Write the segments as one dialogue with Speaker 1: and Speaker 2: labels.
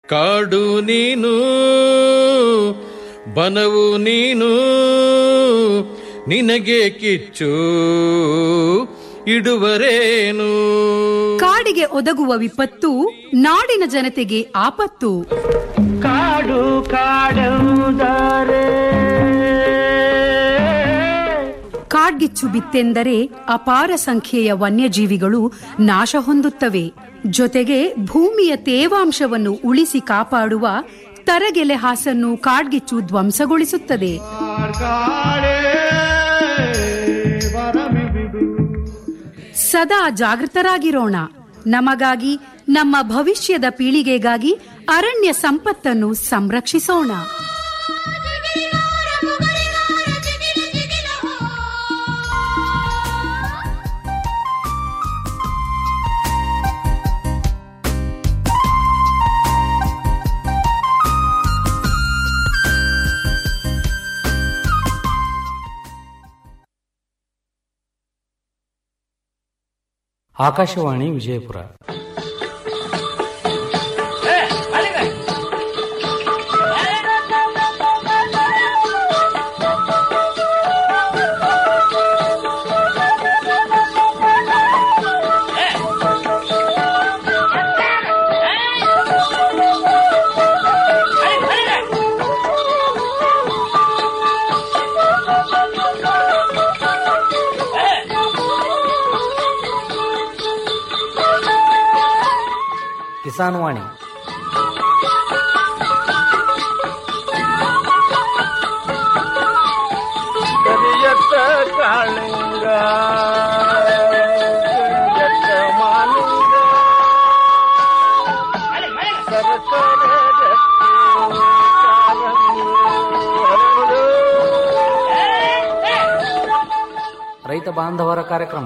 Speaker 1: ಕಾಡು ನೀನು ಬನವು ನೀನು ನಿನಗೆ ಕಿಚ್ಚು ಇಡುವರೇನು
Speaker 2: ಕಾಡಿಗೆ ಒದಗುವ ವಿಪತ್ತು ನಾಡಿನ ಜನತೆಗೆ ಆಪತ್ತು
Speaker 3: ಕಾಡು ಕಾಡುವುದಾರೆ
Speaker 2: ಕಾಡ್ಗಿಚ್ಚು ಬಿತ್ತೆಂದರೆ ಅಪಾರ ಸಂಖ್ಯೆಯ ವನ್ಯಜೀವಿಗಳು ನಾಶ ಹೊಂದುತ್ತವೆ ಜೊತೆಗೆ ಭೂಮಿಯ ತೇವಾಂಶವನ್ನು ಉಳಿಸಿ ಕಾಪಾಡುವ ತರಗೆಲೆ ಹಾಸನ್ನು ಕಾಡ್ಗಿಚ್ಚು ಧ್ವಂಸಗೊಳಿಸುತ್ತದೆ ಸದಾ ಜಾಗೃತರಾಗಿರೋಣ ನಮಗಾಗಿ ನಮ್ಮ ಭವಿಷ್ಯದ ಪೀಳಿಗೆಗಾಗಿ ಅರಣ್ಯ ಸಂಪತ್ತನ್ನು ಸಂರಕ್ಷಿಸೋಣ
Speaker 4: ಆಕಾಶವಾಣಿ ವಿಜಯಪುರ ಕಿಸಾನ್ ವಾಣಿ
Speaker 3: ಕರಿಯತ್ತ ಕಾಳಿಂಗ ಕರಿಯತ್ತ ಮಾಲಿಂಗ ಸರಸರ ರಕ್ತಿ ಕಾಲಂಗಿ ಹರಡು.
Speaker 4: ರೈತ ಬಾಂಧವರ ಕಾರ್ಯಕ್ರಮ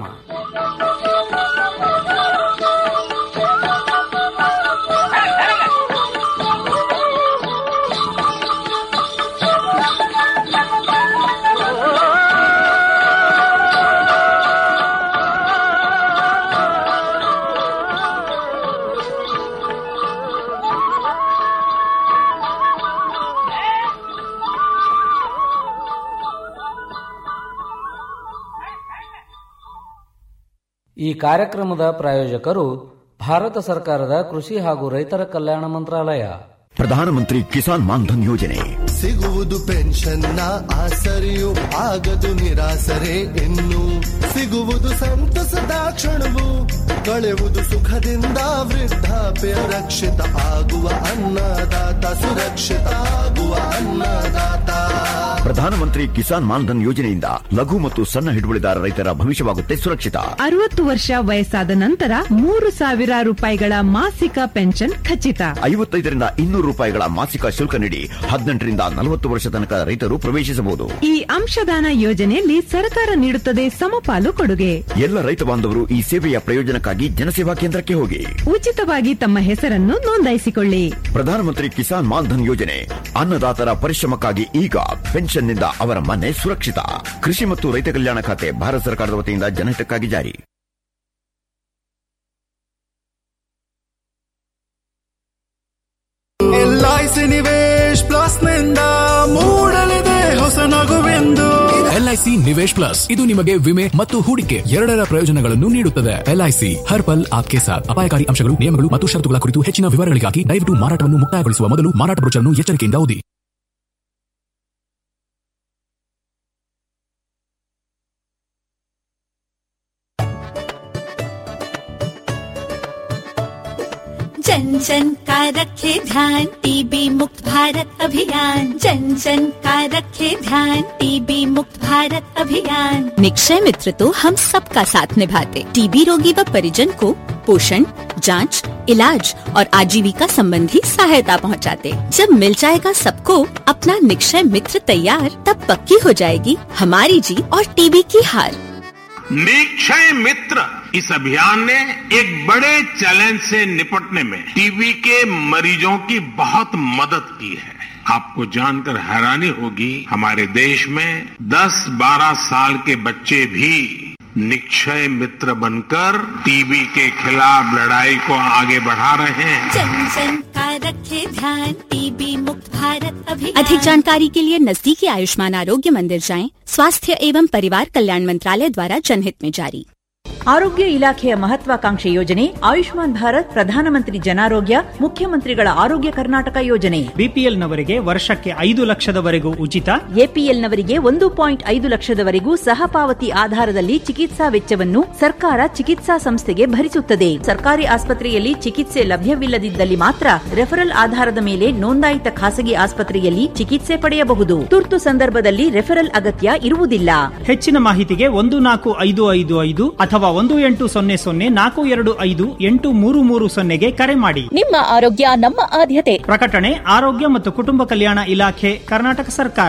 Speaker 4: ಈ ಕಾರ್ಯಕ್ರಮದ ಪ್ರಾಯೋಜಕರು ಭಾರತ ಸರ್ಕಾರದ ಕೃಷಿ ಹಾಗೂ ರೈತರ ಕಲ್ಯಾಣ ಮಂತ್ರಾಲಯ
Speaker 5: ಪ್ರಧಾನಮಂತ್ರಿ ಕಿಸಾನ್ ಮಾನ್ಧನ್ ಯೋಜನೆ
Speaker 6: ಸಿಗುವುದು ಪೆನ್ಷನ್ನ ಆಸರೆಯು ಆಗದು ನಿರಾಸರೆ ಇನ್ನು ಸಿಗುವುದು ಸಂತಸದ ಕ್ಷಣವು ಕಳೆಯುವುದು ಸುಖದಿಂದ ವೃದ್ಧಾಪ್ಯ ರಕ್ಷಿತ ಆಗುವ ಅನ್ನದಾತ ಸುರಕ್ಷಿತ ಆಗುವ ಅನ್ನದಾತ
Speaker 5: ಪ್ರಧಾನಮಂತ್ರಿ ಕಿಸಾನ್ ಮಾನ್ಧನ್ ಯೋಜನೆಯಿಂದ ಲಘು ಮತ್ತು ಸಣ್ಣ ಹಿಡುವಳಿದಾರ ರೈತರ ಭವಿಷ್ಯವಾಗುತ್ತೆ ಸುರಕ್ಷಿತ
Speaker 7: ಅರವತ್ತು ವರ್ಷ ವಯಸ್ಸಾದ ನಂತರ ಮೂರು ಸಾವಿರ ರೂಪಾಯಿಗಳ ಮಾಸಿಕ ಪೆನ್ಷನ್ ಖಚಿತ
Speaker 5: ಐವತ್ತೈದರಿಂದ ಇನ್ನೂರು ರೂಪಾಯಿಗಳ ಮಾಸಿಕ ಶುಲ್ಕ ನೀಡಿ ಹದಿನೆಂಟರಿಂದ ನಲವತ್ತು ವರ್ಷ ತನಕ ರೈತರು ಪ್ರವೇಶಿಸಬಹುದು
Speaker 7: ಈ ಅಂಶದಾನ ಯೋಜನೆಯಲ್ಲಿ ಸರ್ಕಾರ ನೀಡುತ್ತದೆ ಸಮಪಾಲು ಕೊಡುಗೆ
Speaker 5: ಎಲ್ಲ ರೈತ ಬಾಂಧವರು ಈ ಸೇವೆಯ ಪ್ರಯೋಜನಕ್ಕಾಗಿ ಜನಸೇವಾ ಕೇಂದ್ರಕ್ಕೆ ಹೋಗಿ
Speaker 7: ಉಚಿತವಾಗಿ ತಮ್ಮ ಹೆಸರನ್ನು ನೋಂದಾಯಿಸಿಕೊಳ್ಳಿ
Speaker 5: ಪ್ರಧಾನಮಂತ್ರಿ ಕಿಸಾನ್ ಮಾನ್ಧನ್ ಯೋಜನೆ ಅನ್ನದಾತರ ಪರಿಶ್ರಮಕ್ಕಾಗಿ ಈಗ ಪೆನ್ಷನ್ನಿಂದ ಅವರ ಮನೆ ಸುರಕ್ಷಿತ ಕೃಷಿ ಮತ್ತು ರೈತ ಕಲ್ಯಾಣ ಖಾತೆ ಭಾರತ ಸರ್ಕಾರದ ವತಿಯಿಂದ ಜನಹಿತಕ್ಕಾಗಿ ಜಾರಿ
Speaker 6: ಎಲ್ಐಸಿ ನಿವೇಶ್ ಪ್ಲಸ್ ನಿಂದ ಮೂಡಲಿದೆ ಹೊಸ ನಗುವೆಂದು
Speaker 8: ಎಲ್ಐಸಿ ನಿವೇಶ್ ಪ್ಲಸ್ ಇದು ನಿಮಗೆ ವಿಮೆ ಮತ್ತು ಹೂಡಿಕೆ ಎರಡರ ಪ್ರಯೋಜನಗಳನ್ನು ನೀಡುತ್ತದೆ ಎಲ್ಐಸಿ ಹರ್ ಪಲ್ ಆಪ್ಕೆ ಸಾಥ್ ಅಪಾಯಕಾರಿ ಅಂಶಗಳು ನಿಯಮಗಳು ಮತ್ತು ಷರತ್ತುಗಳ ಕುರಿತು ಹೆಚ್ಚಿನ ವಿವರಗಳಿಗಾಗಿ ದಯವಿಟ್ಟು ಮಾರಾಟವನ್ನು ಮುಕ್ತಾಯಗೊಳಿಸುವ ಮೊದಲು ಮಾರಾಟ ಬ್ರೋಚರ್ನ್ನು ಎಚ್ಚರಿಕೆಯಿಂದ ಓದಿ
Speaker 9: जन जन का रखे ध्यान टीबी मुक्त भारत अभियान जन जन का रखे ध्यान टीबी मुक्त भारत अभियान निक्षय मित्र तो हम सबका साथ निभाते टीबी रोगी व परिजन को पोषण जांच, इलाज और आजीविका संबंधी सहायता पहुंचाते। जब मिल जाएगा सबको अपना निक्षय मित्र तैयार तब पक्की हो जाएगी हमारी जीत और टीबी की हार
Speaker 10: निक्षय मित्र इस अभियान ने एक बड़े चैलेंज से निपटने में टीबी के मरीजों की बहुत मदद की है आपको जानकर हैरानी होगी हमारे देश में 10-12 साल के बच्चे भी निक्षय मित्र बनकर टीबी के खिलाफ लड़ाई को आगे बढ़ा रहे हैं
Speaker 9: जन जन का रखे ध्यान टीबी मुक्त भारत अभियान अधिक जानकारी के लिए नजदीकी आयुष्मान आरोग्य मंदिर जाएं स्वास्थ्य एवं परिवार कल्याण मंत्रालय द्वारा जनहित में जारी
Speaker 11: ಆರೋಗ್ಯ ಇಲಾಖೆಯ ಮಹತ್ವಾಕಾಂಕ್ಷೆ ಯೋಜನೆ ಆಯುಷ್ಮಾನ್ ಭಾರತ್ ಪ್ರಧಾನಮಂತ್ರಿ ಜನಾರೋಗ್ಯ ಮುಖ್ಯಮಂತ್ರಿಗಳ ಆರೋಗ್ಯ ಕರ್ನಾಟಕ ಯೋಜನೆ
Speaker 12: ಬಿಪಿಎಲ್ನವರಿಗೆ ವರ್ಷಕ್ಕೆ ಐದು ಲಕ್ಷದವರೆಗೂ ಉಚಿತ
Speaker 11: ಎಪಿಎಲ್ನವರಿಗೆ ಒಂದು ಪಾಯಿಂಟ್ ಐದು ಲಕ್ಷದವರೆಗೂ ಸಹಪಾವತಿ ಆಧಾರದಲ್ಲಿ ಚಿಕಿತ್ಸಾ ವೆಚ್ಚವನ್ನು ಸರ್ಕಾರ ಚಿಕಿತ್ಸಾ ಸಂಸ್ಥೆಗೆ ಭರಿಸುತ್ತದೆ ಸರ್ಕಾರಿ ಆಸ್ಪತ್ರೆಯಲ್ಲಿ ಚಿಕಿತ್ಸೆ ಲಭ್ಯವಿಲ್ಲದಿದ್ದಲ್ಲಿ ಮಾತ್ರ ರೆಫರಲ್ ಆಧಾರದ ಮೇಲೆ ನೋಂದಾಯಿತ ಖಾಸಗಿ ಆಸ್ಪತ್ರೆಯಲ್ಲಿ ಚಿಕಿತ್ಸೆ ಪಡೆಯಬಹುದು ತುರ್ತು ಸಂದರ್ಭದಲ್ಲಿ ರೆಫರಲ್ ಅಗತ್ಯ ಇರುವುದಿಲ್ಲ
Speaker 12: ಹೆಚ್ಚಿನ ಮಾಹಿತಿಗೆ ಒಂದು ನಾಲ್ಕು ಐದು ಐದು ಐದು ಅಥವಾ ಒಂದು ಎಂಟು ಸೊನ್ನೆ ಸೊನ್ನೆ ನಾಲ್ಕು ಎರಡು ಐದು ಎಂಟು ಮೂರು ಮೂರು ಸೊನ್ನೆಗೆ ಕರೆ ಮಾಡಿ
Speaker 13: ನಿಮ್ಮ ಆರೋಗ್ಯ ನಮ್ಮ ಆದ್ಯತೆ
Speaker 12: ಪ್ರಕಟಣೆ ಆರೋಗ್ಯ ಮತ್ತು ಕುಟುಂಬ ಕಲ್ಯಾಣ ಇಲಾಖೆ ಕರ್ನಾಟಕ ಸರ್ಕಾರ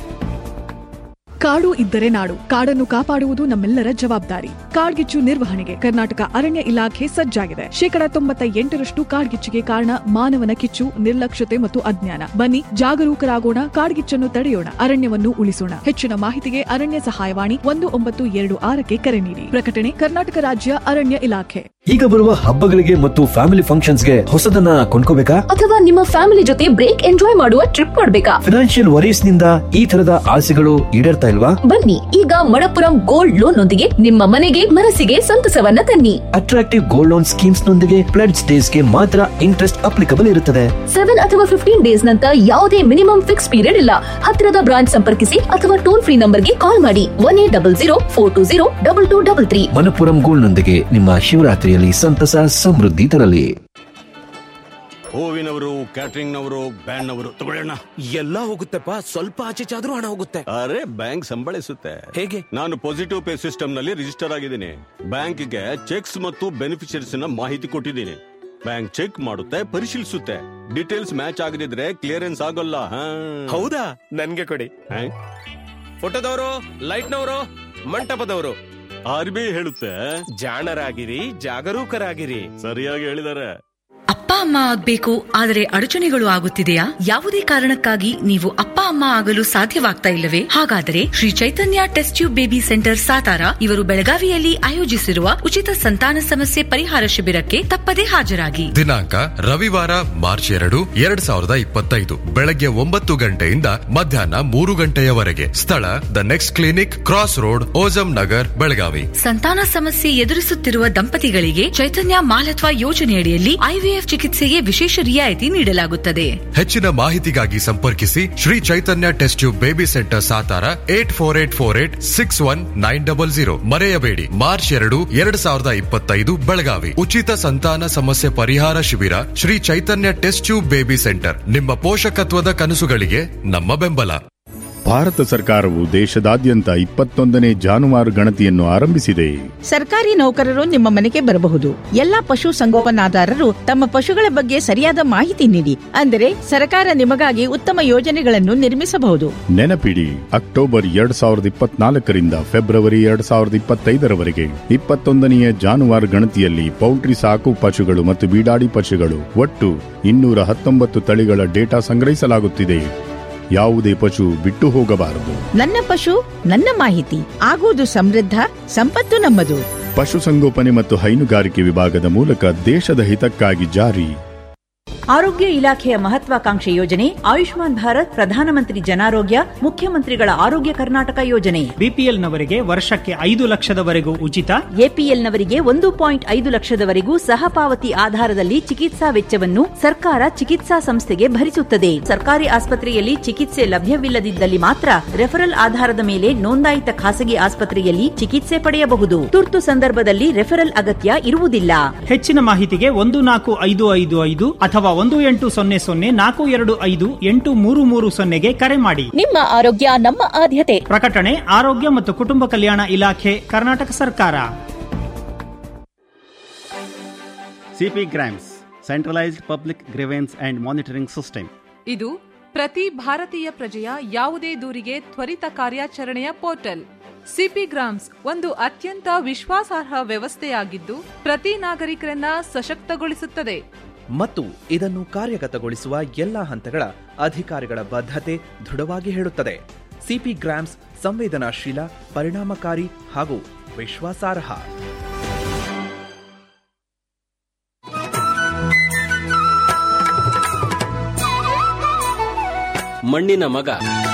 Speaker 14: ಕಾಡು ಇದ್ದರೆ ನಾಡು ಕಾಡನ್ನು ಕಾಪಾಡುವುದು ನಮ್ಮೆಲ್ಲರ ಜವಾಬ್ದಾರಿ ಕಾಡ್ಗಿಚ್ಚು ನಿರ್ವಹಣೆಗೆ ಕರ್ನಾಟಕ ಅರಣ್ಯ ಇಲಾಖೆ ಸಜ್ಜಾಗಿದೆ ಶೇಕಡ ತೊಂಬತ್ತ ಎಂಟರಷ್ಟು ಕಾಡ್ಗಿಚ್ಚಿಗೆ ಕಾರಣ ಮಾನವನ ಕಿಚ್ಚು ನಿರ್ಲಕ್ಷ್ಯತೆ ಮತ್ತು ಅಜ್ಞಾನ ಬನ್ನಿ ಜಾಗರೂಕರಾಗೋಣ ಕಾಡ್ಗಿಚ್ಚನ್ನು ತಡೆಯೋಣ ಅರಣ್ಯವನ್ನು ಉಳಿಸೋಣ ಹೆಚ್ಚಿನ ಮಾಹಿತಿಗೆ ಅರಣ್ಯ ಸಹಾಯವಾಣಿ ಒಂದು ಒಂಬತ್ತು ಎರಡು ಆರಕ್ಕೆ ಕರೆ ನೀಡಿ ಪ್ರಕಟಣೆ ಕರ್ನಾಟಕ ರಾಜ್ಯ ಅರಣ್ಯ ಇಲಾಖೆ
Speaker 15: ಈಗ ಬರುವ ಹಬ್ಬಗಳಿಗೆ ಮತ್ತು ಫ್ಯಾಮಿಲಿ ಫಂಕ್ಷನ್ಸ್ಗೆ ಹೊಸದನ್ನ ಕೊಂಡ್ಕೋಬೇಕಾ
Speaker 13: ಅಥವಾ ನಿಮ್ಮ ಫ್ಯಾಮಿಲಿ ಜೊತೆ ಬ್ರೇಕ್ ಎಂಜಾಯ್ ಮಾಡುವ ಟ್ರಿಪ್ ಮಾಡ್ಬೇಕಾ
Speaker 15: ಫಿನಾನ್ಷಿಯಲ್ ವರೀಸ್ ನಿಂದ ಈ ತರದ ಆಸೆಗಳು ಈಡೇರ್ತಾ ಇಲ್ವಾ
Speaker 13: ಬನ್ನಿ ಈಗ ಮಣಪುರಂ ಗೋಲ್ಡ್ ಲೋನ್ ನೊಂದಿಗೆ ನಿಮ್ಮ ಮನೆಗೆ ಮನಸ್ಸಿಗೆ ಸಂತಸವನ್ನ ತನ್ನಿ
Speaker 15: ಅಟ್ರಾಕ್ಟಿವ್ ಗೋಲ್ಡ್ ಲೋನ್ ಸ್ಕೀಮ್ಸ್ ನೊಂದಿಗೆ ಪ್ಲೆಡ್ಸ್ ಡೇಸ್ ಗೆ ಮಾತ್ರ ಇಂಟ್ರೆಸ್ಟ್ ಅಪ್ಲಿಕಬಲ್ ಇರುತ್ತದೆ
Speaker 13: ಸೆವೆನ್ ಅಥವಾ ಫಿಫ್ಟೀನ್ ಡೇಸ್ ನಂತರ ಯಾವುದೇ ಮಿನಿಮಮ್ ಫಿಕ್ಸ್ ಪೀರಿಯಡ್ ಇಲ್ಲ ಹತ್ತಿರದ ಬ್ರಾಂಚ್ ಸಂಪರ್ಕಿಸಿ ಅಥವಾ ಟೋಲ್ ಫ್ರೀ ನಂಬರ್ಗೆ ಕಾಲ್ ಮಾಡಿ one eight double zero four two zero double two double three
Speaker 15: Manappuram gold ನೊಂದಿಗೆ ನಿಮ್ಮ ಶಿವರಾತ್ರಿಯಲ್ಲಿ ಸಂತಸ ಸಮೃದ್ಧಿ ತರಲಿ
Speaker 16: ಹೂವಿನವರು ಕ್ಯಾಟರಿಂಗ್ ನವರು ಬ್ಯಾಂಡ್ ನವರು ತಗೊಳ್ಳೋಣ ಎಲ್ಲ ಹೋಗುತ್ತೆಪ್ಪ ಸ್ವಲ್ಪ ಆಚೆ ಚಾದ್ರೂ ಹಣ ಹೋಗುತ್ತೆ ಅರೆ ಬ್ಯಾಂಕ್ ಸಂಬಳಿಸುತ್ತೆ ಹೇಗೆ ನಾನು ಪಾಸಿಟಿವ್ ಪೇ ಸಿಸ್ಟಮ್ ನಲ್ಲಿ ರಿಜಿಸ್ಟರ್ ಆಗಿದ್ದೀನಿ ಬ್ಯಾಂಕ್ಗೆ ಚೆಕ್ಸ್ ಮತ್ತು ಬೆನಿಫಿಷರೀಸ್ ನ ಮಾಹಿತಿ ಕೊಟ್ಟಿದ್ದೀನಿ ಬ್ಯಾಂಕ್ ಚೆಕ್ ಮಾಡುತ್ತೆ ಪರಿಶೀಲಿಸುತ್ತೆ ಡೀಟೇಲ್ಸ್ ಮ್ಯಾಚ್ ಆಗದಿದ್ರೆ ಕ್ಲಿಯರೆನ್ಸ್ ಆಗೋಲ್ಲ ಹೌದಾ ನನ್ಗೆ ಕೊಡಿ ಫೋಟೋದವರು ಲೈಟ್ನವರು ಮಂಟಪದವರು ಆರ್ ಬಿ ಹೇಳುತ್ತೆ ಜಾಣರಾಗಿರಿ ಜಾಗರೂಕರಾಗಿರಿ ಸರಿಯಾಗಿ ಹೇಳಿದ್ದಾರೆ
Speaker 17: ಅಪ್ಪ ಅಮ್ಮ ಆಗ್ಬೇಕು ಆದರೆ ಅಡಚಣೆಗಳು ಆಗುತ್ತಿದೆಯಾ ಯಾವುದೇ ಕಾರಣಕ್ಕಾಗಿ ನೀವು ಅಪ್ಪ ಅಮ್ಮ ಆಗಲು ಸಾಧ್ಯವಾಗ್ತಾ ಇಲ್ಲವೇ ಹಾಗಾದರೆ Shri Chaitanya test tube baby centre Satara ಇವರು ಬೆಳಗಾವಿಯಲ್ಲಿ ಆಯೋಜಿಸಿರುವ ಉಚಿತ ಸಂತಾನ ಸಮಸ್ಯೆ ಪರಿಹಾರ ಶಿಬಿರಕ್ಕೆ ತಪ್ಪದೇ ಹಾಜರಾಗಿ
Speaker 18: ದಿನಾಂಕ ರವಿವಾರ ಮಾರ್ಚ್ ಎರಡು ಎರಡ್ ಸಾವಿರದ ಇಪ್ಪತ್ತೈದು ಬೆಳಗ್ಗೆ ಒಂಬತ್ತು ಗಂಟೆಯಿಂದ ಮಧ್ಯಾಹ್ನ ಮೂರು ಗಂಟೆಯವರೆಗೆ ಸ್ಥಳ the next clinic cross road ಓಜಂ ನಗರ್ ಬೆಳಗಾವಿ
Speaker 17: ಸಂತಾನ ಸಮಸ್ಯೆ ಎದುರಿಸುತ್ತಿರುವ ದಂಪತಿಗಳಿಗೆ ಚೈತನ್ಯ ಮಾಲತ್ವ ಯೋಜನೆಯಡಿಯಲ್ಲಿ ಐವಿಎಫ್ ಚಿಕಿತ್ಸೆಗೆ ವಿಶೇಷ ರಿಯಾಯಿತಿ ನೀಡಲಾಗುತ್ತದೆ
Speaker 18: ಹೆಚ್ಚಿನ ಮಾಹಿತಿಗಾಗಿ ಸಂಪರ್ಕಿಸಿ Shri Chaitanya test tube baby centre Satara eight four eight four eight six one nine double zero ಮರೆಯಬೇಡಿ ಮಾರ್ಚ್ ಎರಡು ಎರಡ್ ಸಾವಿರದ ಇಪ್ಪತ್ತೈದು ಬೆಳಗಾವಿ ಉಚಿತ ಸಂತಾನ ಸಮಸ್ಯೆ ಪರಿಹಾರ ಶಿಬಿರ Shri Chaitanya test tube baby centre ನಿಮ್ಮ ಪೋಷಕತ್ವದ ಕನಸುಗಳಿಗೆ ನಮ್ಮ ಬೆಂಬಲ
Speaker 19: ಭಾರತ ಸರ್ಕಾರವು ದೇಶದಾದ್ಯಂತ ಇಪ್ಪತ್ತೊಂದನೇ ಜಾನುವಾರು ಗಣತಿಯನ್ನು ಆರಂಭಿಸಿದೆ
Speaker 20: ಸರ್ಕಾರಿ ನೌಕರರು ನಿಮ್ಮ ಮನೆಗೆ ಬರಬಹುದು ಎಲ್ಲಾ ಪಶು ಸಂಗೋಪನಾದಾರರು ತಮ್ಮ ಪಶುಗಳ ಬಗ್ಗೆ ಸರಿಯಾದ ಮಾಹಿತಿ ನೀಡಿ ಅಂದರೆ ಸರ್ಕಾರ ನಿಮಗಾಗಿ ಉತ್ತಮ ಯೋಜನೆಗಳನ್ನು ನಿರ್ಮಿಸಬಹುದು
Speaker 19: ನೆನಪಿಡಿ ಅಕ್ಟೋಬರ್ ಎರಡ್ ಸಾವಿರದ ಇಪ್ಪತ್ನಾಲ್ಕರಿಂದ ಫೆಬ್ರವರಿ ಎರಡ್ ಸಾವಿರದ ಇಪ್ಪತ್ತೈದರವರೆಗೆ ಇಪ್ಪತ್ತೊಂದನೆಯ ಜಾನುವಾರು ಗಣತಿಯಲ್ಲಿ ಪೌಲ್ಟ್ರಿ ಸಾಕು ಪಶುಗಳು ಮತ್ತು ಬೀಡಾಡಿ ಪಶುಗಳು ಒಟ್ಟು ಇನ್ನೂರ ಹತ್ತೊಂಬತ್ತು ತಳಿಗಳ ಡೇಟಾ ಸಂಗ್ರಹಿಸಲಾಗುತ್ತಿದೆ ಯಾವುದೇ ಪಶು ಬಿಟ್ಟು ಹೋಗಬಾರದು
Speaker 20: ನನ್ನ ಪಶು ನನ್ನ ಮಾಹಿತಿ ಆಗುವುದು ಸಮೃದ್ಧ ಸಂಪತ್ತು ನಮ್ಮದು
Speaker 19: ಪಶುಸಂಗೋಪನೆ ಮತ್ತು ಹೈನುಗಾರಿಕೆ ವಿಭಾಗದ ಮೂಲಕ ದೇಶದ ಹಿತಕ್ಕಾಗಿ ಜಾರಿ
Speaker 11: ಆರೋಗ್ಯ ಇಲಾಖೆಯ ಮಹತ್ವಾಕಾಂಕ್ಷೆ ಯೋಜನೆ ಆಯುಷ್ಮಾನ್ ಭಾರತ್ ಪ್ರಧಾನಮಂತ್ರಿ ಜನಾರೋಗ್ಯ ಮುಖ್ಯಮಂತ್ರಿಗಳ ಆರೋಗ್ಯ ಕರ್ನಾಟಕ ಯೋಜನೆ
Speaker 12: ಬಿಪಿಎಲ್ನವರಿಗೆ ವರ್ಷಕ್ಕೆ ಐದು ಲಕ್ಷದವರೆಗೂ ಉಚಿತ
Speaker 11: ಎಪಿಎಲ್ನವರಿಗೆ ಒಂದು ಪಾಯಿಂಟ್ ಐದು ಲಕ್ಷದವರೆಗೂ ಸಹಪಾವತಿ ಆಧಾರದಲ್ಲಿ ಚಿಕಿತ್ಸಾ ವೆಚ್ಚವನ್ನು ಸರ್ಕಾರ ಚಿಕಿತ್ಸಾ ಸಂಸ್ಥೆಗೆ ಭರಿಸುತ್ತದೆ ಸರ್ಕಾರಿ ಆಸ್ಪತ್ರೆಯಲ್ಲಿ ಚಿಕಿತ್ಸೆ ಲಭ್ಯವಿಲ್ಲದಿದ್ದಲ್ಲಿ ಮಾತ್ರ ರೆಫರಲ್ ಆಧಾರದ ಮೇಲೆ ನೋಂದಾಯಿತ ಖಾಸಗಿ ಆಸ್ಪತ್ರೆಯಲ್ಲಿ ಚಿಕಿತ್ಸೆ ಪಡೆಯಬಹುದು ತುರ್ತು ಸಂದರ್ಭದಲ್ಲಿ ರೆಫರಲ್ ಅಗತ್ಯ ಇರುವುದಿಲ್ಲ
Speaker 12: ಹೆಚ್ಚಿನ ಮಾಹಿತಿಗೆ ಒಂದು ನಾಲ್ಕು ಐದು ಐದು ಐದು ಅಥವಾ ಒಂದು ಎಂಟು ಸೊನ್ನೆ ಸೊನ್ನೆ ನಾಲ್ಕು ಎರಡು ಐದು ಎಂಟು ಮೂರು ಮೂರು ಸೊನ್ನೆಗೆ ಕರೆ ಮಾಡಿ
Speaker 13: ನಿಮ್ಮ ಆರೋಗ್ಯ ನಮ್ಮ ಆದ್ಯತೆ
Speaker 12: ಪ್ರಕಟಣೆ ಆರೋಗ್ಯ ಮತ್ತು ಕುಟುಂಬ ಕಲ್ಯಾಣ ಇಲಾಖೆ ಕರ್ನಾಟಕ ಸರ್ಕಾರ
Speaker 21: CP GRAMS centralised public grievance and monitoring system
Speaker 22: ಇದು ಪ್ರತಿ ಭಾರತೀಯ ಪ್ರಜೆಯ ಯಾವುದೇ ದೂರಿಗೆ ತ್ವರಿತ ಕಾರ್ಯಾಚರಣೆಯ ಪೋರ್ಟಲ್ ಸಿಪಿ ಗ್ರಾಮ್ಸ್ ಒಂದು ಅತ್ಯಂತ ವಿಶ್ವಾಸಾರ್ಹ ವ್ಯವಸ್ಥೆಯಾಗಿದ್ದು ಪ್ರತಿ ನಾಗರಿಕರನ್ನ ಸಶಕ್ತಗೊಳಿಸುತ್ತದೆ
Speaker 23: ಮತ್ತು ಇದನ್ನು ಕಾರ್ಯಗತಗೊಳಿಸುವ ಎಲ್ಲಾ ಹಂತಗಳ ಅಧಿಕಾರಿಗಳ ಬದ್ಧತೆ ದೃಢವಾಗಿ ಹೇಳುತ್ತದೆ ಸಿಪಿ ಗ್ರಾಮ್ಸ್ ಸಂವೇದನಾಶೀಲ ಪರಿಣಾಮಕಾರಿ ಹಾಗೂ ವಿಶ್ವಾಸಾರ್ಹ
Speaker 1: ಮಣ್ಣಿನ ಮಗ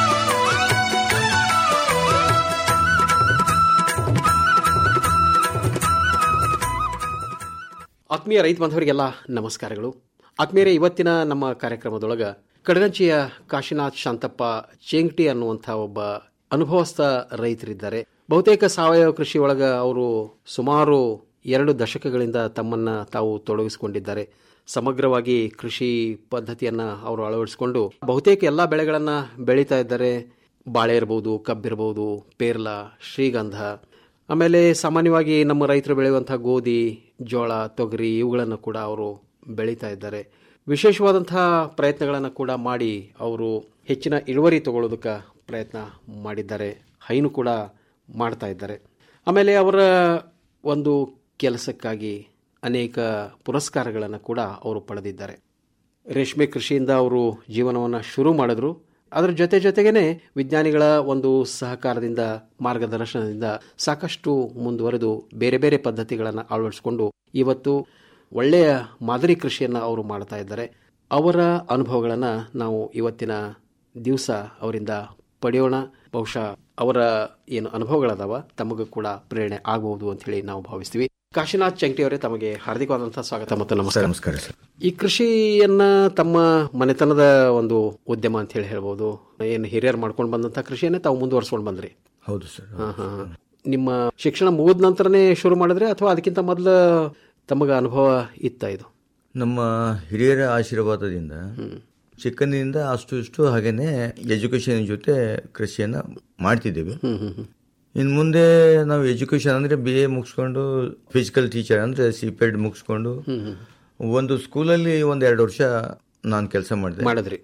Speaker 2: ಆತ್ಮೀಯ ರೈತ ಬಾಂಧವರಿಗೆಲ್ಲ ನಮಸ್ಕಾರಗಳು ಆತ್ಮೀಯರೇ ಇವತ್ತಿನ ನಮ್ಮ ಕಾರ್ಯಕ್ರಮದೊಳಗ ಕಡಗಂಚಿಯ ಕಾಶಿನಾಥ್ ಶಾಂತಪ್ಪ ಚೇಂಗ್ಟಿ ಅನ್ನುವಂಥ ಒಬ್ಬ ಅನುಭವಸ್ಥ ರೈತರಿದ್ದಾರೆ ಬಹುತೇಕ ಸಾವಯವ ಕೃಷಿ ಒಳಗ ಅವರು ಸುಮಾರು ಎರಡು ದಶಕಗಳಿಂದ ತಮ್ಮನ್ನ ತಾವು ತೊಡಗಿಸಿಕೊಂಡಿದ್ದಾರೆ ಸಮಗ್ರವಾಗಿ ಕೃಷಿ ಪದ್ಧತಿಯನ್ನ ಅವರು ಅಳವಡಿಸಿಕೊಂಡು ಬಹುತೇಕ ಎಲ್ಲ ಬೆಳೆಗಳನ್ನ ಬೆಳೀತಾ ಇದ್ದಾರೆ ಬಾಳೆ ಇರಬಹುದು ಕಬ್ಬಿರಬಹುದು ಪೇರ್ಲ ಶ್ರೀಗಂಧ ಆಮೇಲೆ ಸಾಮಾನ್ಯವಾಗಿ ನಮ್ಮ ರೈತರು ಬೆಳೆಯುವಂಥ ಗೋಧಿ ಜೋಳ ತೊಗರಿ ಇವುಗಳನ್ನು ಕೂಡ ಅವರು ಬೆಳೀತಾ ಇದ್ದಾರೆ ವಿಶೇಷವಾದಂತಹ ಪ್ರಯತ್ನಗಳನ್ನು ಕೂಡ ಮಾಡಿ ಅವರು ಹೆಚ್ಚಿನ ಇಳುವರಿ ತಗೊಳ್ಳೋದಕ್ಕೆ ಪ್ರಯತ್ನ ಮಾಡಿದ್ದಾರೆ ಹೈನು ಕೂಡ ಮಾಡ್ತಾ ಇದ್ದಾರೆ ಆಮೇಲೆ ಅವರ ಒಂದು ಕೆಲಸಕ್ಕಾಗಿ ಅನೇಕ ಪುರಸ್ಕಾರಗಳನ್ನು ಕೂಡ ಅವರು ಪಡೆದಿದ್ದಾರೆ ರೇಷ್ಮೆ ಕೃಷಿಯಿಂದ ಅವರು ಜೀವನವನ್ನು ಶುರು ಮಾಡಿದ್ರು ಅದರ ಜೊತೆ ಜೊತೆಗೇನೆ ವಿಜ್ಞಾನಿಗಳ ಒಂದು ಸಹಕಾರದಿಂದ ಮಾರ್ಗದರ್ಶನದಿಂದ ಸಾಕಷ್ಟು ಮುಂದುವರೆದು ಬೇರೆ ಬೇರೆ ಪದ್ಧತಿಗಳನ್ನು ಅಳವಡಿಸಿಕೊಂಡು ಇವತ್ತು ಒಳ್ಳೆಯ ಮಾದರಿ ಕೃಷಿಯನ್ನು ಅವರು ಮಾಡ್ತಾ ಇದ್ದಾರೆ ಅವರ ಅನುಭವಗಳನ್ನು ನಾವು ಇವತ್ತಿನ ದಿವಸ ಅವರಿಂದ ಪಡೆಯೋಣ ಬಹುಶಃ ಅವರ ಏನು ಅನುಭವಗಳದಾವ ತಮಗೂ ಕೂಡ ಪ್ರೇರಣೆ ಆಗಬಹುದು ಅಂತ ಹೇಳಿ ನಾವು ಭಾವಿಸ್ತೀವಿ ಕಾಶಿನಾಥ್ ಚಂಟಿ ಅವರೇ ತಮಗೆ ಹಾರ್ದಿಕವಾದಂತಹ ಸ್ವಾಗತ ಮತ್ತು ನಮಸ್ಕಾರ
Speaker 3: ನಮಸ್ಕಾರ ಸರ್
Speaker 2: ಈ ಕೃಷಿಯನ್ನ ತಮ್ಮ ಮನೆತನದ ಒಂದು ಉದ್ಯಮ ಅಂತ ಹೇಳಿ ಹೇಳ್ಬೋದು ಏನು ಹಿರಿಯರು ಮಾಡ್ಕೊಂಡು ಬಂದಂತ ಕೃಷಿಯನ್ನೇ ತಾವು ಮುಂದುವರ್ಸ್ಕೊಂಡು ಬಂದ್ರಿ
Speaker 3: ಹೌದು ಸರ್
Speaker 2: ಹಾ, ಹಾ, ಹಾ. ನಿಮ್ಮ ಶಿಕ್ಷಣ ಮುಗಿದ ನಂತರನೇ ಶುರು ಮಾಡಿದ್ರೆ ಅಥವಾ ಅದಕ್ಕಿಂತ ಮೊದಲು ತಮಗ ಅನುಭವ ಇತ್ತ ಇದು
Speaker 3: ನಮ್ಮ ಹಿರಿಯರ ಆಶೀರ್ವಾದದಿಂದ ಚಿಕ್ಕಂದಿನಿಂದ ಅಷ್ಟು ಇಷ್ಟು ಹಾಗೇನೆ ಎಜುಕೇಶನ್ ಜೊತೆ ಕೃಷಿಯನ್ನ ಮಾಡ್ತಿದ್ದೇವೆ ಇನ್ನು ಮುಂದೆ ನಾವು ಎಜುಕೇಶನ್ ಅಂದ್ರೆ ಬಿ ಎ ಮುಗಿಸ್ಕೊಂಡು ಫಿಸಿಕಲ್ ಟೀಚರ್ ಅಂದ್ರೆ ಸಿ ಪೆಡ್ ಮುಗಿಸ್ಕೊಂಡು ಒಂದು ಸ್ಕೂಲಲ್ಲಿ ಒಂದ್ ಎರಡು ವರ್ಷ ನಾನು ಕೆಲಸ ಮಾಡಿದೆ
Speaker 2: ಮಾಡಿದ್ರಿ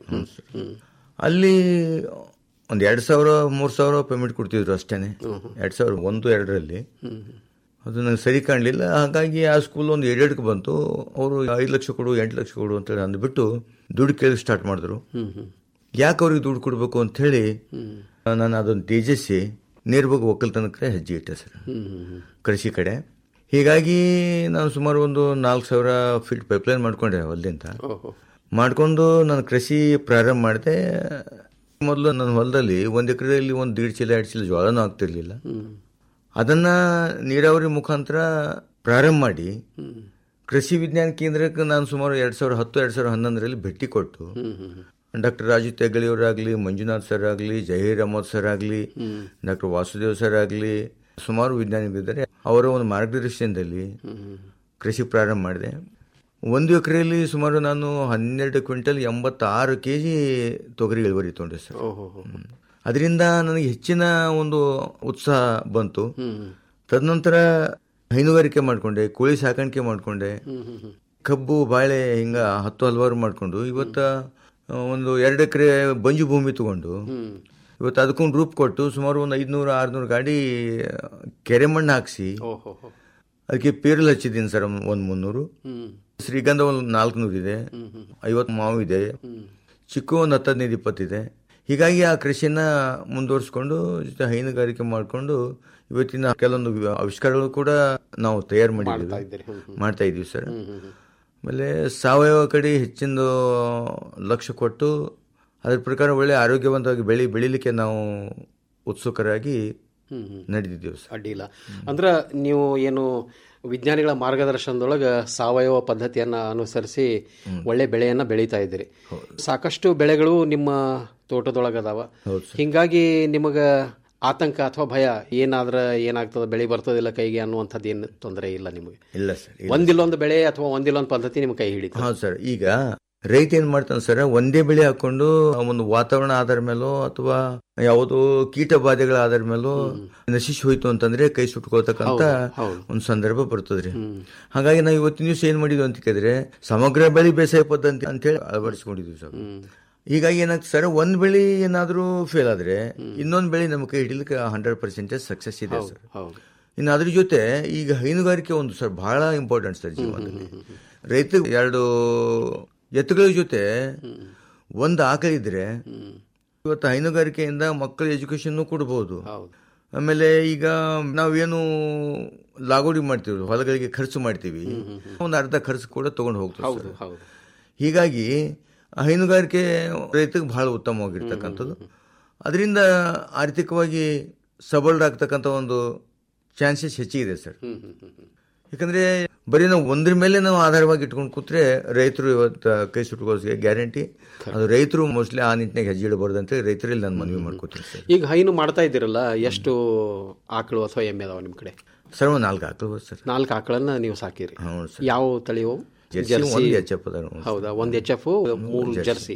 Speaker 3: ಅಲ್ಲಿ ಒಂದ್ ಎರಡ್ ಸಾವಿರ ಮೂರ್ ಸಾವಿರ ಪೇಮೆಂಟ್ ಕೊಡ್ತಿದ್ರು ಅಷ್ಟೇನೆ ಎರಡ್ ಸಾವಿರ ಒಂದು ಎರಡರಲ್ಲಿ ಅದು ನಂಗೆ ಸರಿ ಕಾಣಲಿಲ್ಲ ಹಾಗಾಗಿ ಆ ಸ್ಕೂಲ್ ಒಂದು ಎರಡೆರಡಕ್ಕೆ ಬಂತು ಅವರು ಐದು ಲಕ್ಷ ಕೊಡು ಎಂಟು ಲಕ್ಷ ಕೊಡು ಅಂತೇಳಿ ಅಂದ್ಬಿಟ್ಟು ದುಡ್ಡು ಕೇಳಿ ಸ್ಟಾರ್ಟ್ ಮಾಡಿದ್ರು ಯಾಕೆ ಅವ್ರಿಗೆ ದುಡ್ಡು ಕೊಡಬೇಕು ಅಂತ ಹೇಳಿ ನಾನು ಅದನ್ನು ತ್ಯಜಿಸಿ ನೇರವಾಗಿ ಒಕ್ಕಲ್ತನಕ್ಕೆ ಹೆಜ್ಜೆ ಇಟ್ಟೆ ಸರ್ ಕೃಷಿ ಕಡೆ ಹೀಗಾಗಿ ನಾನು ಸುಮಾರು ಒಂದು ನಾಲ್ಕು ಸಾವಿರ ಫೀಟ್ ಪೈಪ್ಲೈನ್ ಮಾಡ್ಕೊಂಡೆ ಹೊಲದಿಂದ ಮಾಡ್ಕೊಂಡು ನಾನು ಕೃಷಿ ಪ್ರಾರಂಭ ಮಾಡಿದೆ ಮೊದಲು ನನ್ನ ಹೊಲದಲ್ಲಿ ಒಂದು ಎಕರೆಯಲ್ಲಿ ಒಂದು ದೀಡ್ ಚೀಲ ಎರಡು ಚೀಲ ಜೋಳನೂ ಆಗ್ತಿರ್ಲಿಲ್ಲ ಅದನ್ನ ನೀರಾವರಿ ಮುಖಾಂತರ ಪ್ರಾರಂಭ ಮಾಡಿ ಕೃಷಿ ವಿಜ್ಞಾನ ಕೇಂದ್ರಕ್ಕೆ ನಾನು ಸುಮಾರು ಎರಡ್ ಸಾವಿರದ ಹತ್ತು ಎರಡ್ ಸಾವಿರದ ಹನ್ನೊಂದರಲ್ಲಿ ಭೇಟಿ ಕೊಟ್ಟು ಡಾಕ್ಟರ್ ರಾಜು ತೆಗಳಿಯವರಾಗ್ಲಿ ಮಂಜುನಾಥ್ ಸರ್ ಆಗಲಿ ಜಹೀರ್ ಅಹಮದ್ ಸರ್ ಆಗಲಿ ಡಾಕ್ಟರ್ ವಾಸುದೇವ್ ಸರ್ ಆಗಲಿ ಸುಮಾರು ವಿಜ್ಞಾನಿಗಳಿದ್ದಾರೆ ಅವರ ಒಂದು ಮಾರ್ಗದರ್ಶನದಲ್ಲಿ ಕೃಷಿ ಪ್ರಾರಂಭ ಮಾಡಿದೆ ಒಂದು ಎಕರೆಯಲ್ಲಿ ಸುಮಾರು ನಾನು ಹನ್ನೆರಡು ಕ್ವಿಂಟಲ್ ಎಂಬತ್ತಾರು ಕೆ ಜಿ ತೊಗರಿ ಇಳುವರಿ ತೊಗೊಂಡೆ ಸರ್ ಅದರಿಂದ ನನಗೆ ಹೆಚ್ಚಿನ ಒಂದು ಉತ್ಸಾಹ ಬಂತು ತದನಂತರ ಹೈನುಗಾರಿಕೆ ಮಾಡ್ಕೊಂಡೆ ಕೋಳಿ ಸಾಕಾಣಿಕೆ ಮಾಡ್ಕೊಂಡೆ ಕಬ್ಬು ಬಾಳೆ ಹಿಂಗ ಹತ್ತು ಹಲವಾರು ಮಾಡ್ಕೊಂಡು ಇವತ್ತ ಆ, ಒಂದು ಎರಡು ಎಕರೆ ಬಂಜು ಭೂಮಿ ತಗೊಂಡು ಇವತ್ತು ಅದಕ್ಕೊಂದು ರೂಪ್ ಕೊಟ್ಟು ಸುಮಾರು ಒಂದು ಐದ್ನೂರು ಆರ್ನೂರು ಗಾಡಿ ಕೆರೆ ಮಣ್ಣು ಹಾಕ್ಸಿ ಅದಕ್ಕೆ ಪೇರಲ್ ಹಚ್ಚಿದ್ದೀನಿ ಸರ್ ಒಂದು ಮುನ್ನೂರು ಶ್ರೀಗಂಧ ಒಂದು ನಾಲ್ಕುನೂರು ಇದೆ ಐವತ್ತು ಮಾವು ಇದೆ ಚಿಕ್ಕು ಒಂದು ಹತ್ತು ಹದಿನೈದು ಇಪ್ಪತ್ತಿದೆ ಹೀಗಾಗಿ ಆ ಕೃಷಿಯನ್ನ ಮುಂದುವರಿಸ್ಕೊಂಡು ಜೊತೆ ಹೈನುಗಾರಿಕೆ ಮಾಡಿಕೊಂಡು ಇವತ್ತಿನ ಕೆಲವೊಂದು ಆವಿಷ್ಕಾರಗಳು ಕೂಡ ನಾವು ತಯಾರು ಮಾಡಿದ್ದೀವಿ ಮಾಡ್ತಾ ಇದ್ದೀವಿ ಸರ್ ಆಮೇಲೆ ಸಾವಯವ ಕಡೆ ಹೆಚ್ಚಿನ ಲಕ್ಷ್ಯ ಕೊಟ್ಟು ಅದ್ರ ಪ್ರಕಾರ ಒಳ್ಳೆ ಆರೋಗ್ಯವಂತವಾಗಿ ಬೆಳಿ ಬೆಳಿಲಿಕ್ಕೆ ನಾವು ಉತ್ಸುಕರಾಗಿ ನಡೆದಿದ್ದೇವೆ ಸರ್
Speaker 2: ಅಡ್ಡಿಲ್ಲ ಅಂದ್ರೆ ನೀವು ಏನು ವಿಜ್ಞಾನಿಗಳ ಮಾರ್ಗದರ್ಶನದೊಳಗೆ ಸಾವಯವ ಪದ್ಧತಿಯನ್ನ ಅನುಸರಿಸಿ ಒಳ್ಳೆ ಬೆಳೆಯನ್ನ ಬೆಳೀತಾ ಇದ್ದೀರಿ ಸಾಕಷ್ಟು ಬೆಳೆಗಳು ನಿಮ್ಮ ತೋಟದೊಳಗದಾವ ಹಿಂಗಾಗಿ ನಿಮಗ ಆತಂಕ ಅಥವಾ ಭಯ ಏನಾದ್ರ ಏನಾಗ್ತದ ಬೆಳೆ ಬರ್ತದಿಲ್ಲ ಕೈಗೆ ಅನ್ನುವಂಥದ್ದು ಏನು ತೊಂದರೆ ಇಲ್ಲ ನಿಮಗೆ
Speaker 3: ಇಲ್ಲ ಸರ್
Speaker 2: ಒಂದಿಲ್ಲೊಂದು ಬೆಳೆ ಅಥವಾ ಒಂದಿಲ್ಲೊಂದು ಪದ್ಧತಿ ನಿಮ್ ಕೈ ಹಿಡಿತು
Speaker 3: ಹೌದು ಸರ್ ಈಗ ರೈತ ಏನ್ ಮಾಡ್ತಾನೆ ಸರ್ ಒಂದೇ ಬೆಳೆ ಹಾಕೊಂಡು ಒಂದು ವಾತಾವರಣ ಆಧಾರ ಮೇಲೋ ಅಥವಾ ಯಾವುದೋ ಕೀಟ ಬಾಧೆಗಳ ಆಧಾರ ಮೇಲೋ ನಶಿಸಿ ಹೋಯ್ತು ಅಂತಂದ್ರೆ ಕೈ ಸುಟ್ಕೊಳ್ತಕ್ಕಂತ
Speaker 2: ಹೌದು, ಹೌದು.
Speaker 3: ಒಂದು ಸಂದರ್ಭ ಬರ್ತದ್ರಿ ಹಾಗಾಗಿ ನಾವು ಇವತ್ತಿನ ದಿವಸ ಏನ್ ಮಾಡಿದ್ವಿ ಅಂತ ಕೇಳಿದ್ರೆ ಸಮಗ್ರ ಬೆಳೆ ಬೇಸಾಯ ಪದ್ಧತಿ ಅಂತ ಹೇಳಿ ಅಳವಡಿಸ್ಕೊಂಡಿದ್ವಿ ಸರ್ ಹೀಗಾಗಿ ಏನಾಗ್ತದೆ ಸರ್ ಒಂದ್ ಬೆಳೆ ಏನಾದ್ರೂ ಫೇಲ್ ಆದ್ರೆ ಇನ್ನೊಂದ್ ಬೆಳೆ ನಮ್ಮ ಕೈ ಹಿಡಿಲಿಕ್ಕೆ ಹಂಡ್ರೆಡ್ ಪರ್ಸೆಂಟೇಜ್ ಸಕ್ಸಸ್ ಇದೆ ಸರ್
Speaker 2: ಹೌದು
Speaker 3: ಇನ್ನು ಅದ್ರ ಜೊತೆ ಈಗ ಹೈನುಗಾರಿಕೆ ಒಂದು ಸರ್ ಬಹಳ ಇಂಪಾರ್ಟೆಂಟ್ ಸರ್ ಜೀವನದಲ್ಲಿ ರೈತ ಎರಡು ಎತ್ತುಗಳ ಜೊತೆ ಒಂದು ಆಕಳಿದ್ರೆ ಇವತ್ತು ಹೈನುಗಾರಿಕೆಯಿಂದ ಮಕ್ಕಳ ಎಜುಕೇಶನ್ ಕೊಡಬಹುದು ಆಮೇಲೆ ಈಗ ನಾವೇನು ಲಾಗೋಡಿ ಮಾಡ್ತೀವಿ ಹೊಲಗಳಿಗೆ ಖರ್ಚು ಮಾಡ್ತೀವಿ ಒಂದು ಅರ್ಧ ಖರ್ಚು ಕೂಡ ತಗೊಂಡು ಹೋಗ್ತೀವಿ
Speaker 2: ಹೌದು
Speaker 3: ಸರ್.
Speaker 2: ಹೌದು
Speaker 3: ಹೀಗಾಗಿ ಹೈನುಗಾರಿಕೆ ರೈತಗೆ ಬಹಳ ಉತ್ತಮವಾಗಿರ್ತಕ್ಕಂಥದ್ದು ಅದರಿಂದ ಆರ್ಥಿಕವಾಗಿ ಸಬಲರಾಗ್ತಕ್ಕಂಥ ಒಂದು ಚಾನ್ಸಸ್ ಹೆಚ್ಚಿಗಿದೆ ಸರ್ ಯಾಕಂದ್ರೆ ಬರೀ ನಾವು ಒಂದ್ರ ಮೇಲೆ ನಾವು ಆಧಾರವಾಗಿ ಇಟ್ಕೊಂಡು ಕೂತ್ರೆ ರೈತರು ಇವತ್ತು ಕೈ ಸುಟ್ಕೊಳ್ಳೋಕೆ ಗ್ಯಾರಂಟಿ ಅದು ರೈತರು ಮೋಸ್ಟ್ಲಿ ಆ ನಿಟ್ಟಿನಾಗ ಹೆಜ್ಜೆ ಇಡಬಾರ್ದು ಅಂತೇಳಿ ರೈತರಲ್ಲಿ ನಾನು ಮನವಿ ಮಾಡ್ಕೋತೀನಿ ಸರ್
Speaker 2: ಈಗ ಹೈನು ಮಾಡ್ತಾ ಇದ್ದೀರಲ್ಲ ಎಷ್ಟು ಆಕಳು ಅಥವಾ ಎಮ್ಮೆ ಅದಾವ ನಿಮ್ಮ ಕಡೆ
Speaker 3: ಸರ್ ಒಂದು ನಾಲ್ಕು ಆಕಳು ಸರ್
Speaker 2: ನಾಲ್ಕು ಆಕಳನ್ನ ನೀವು ಸಾಕಿರಿ
Speaker 3: ಹೌದು ಸರ್
Speaker 2: ಯಾವ ತಳಿಯೋ
Speaker 3: ಜರ್ಸಿ, ಒಂದು HF ಅದಾವ.
Speaker 2: ಹೌದಾ ಒಂದು ಎಚ್ ಎಫ್ ಮೂರು
Speaker 3: ಜರ್ಸಿ.
Speaker 2: ಜರ್ಸಿ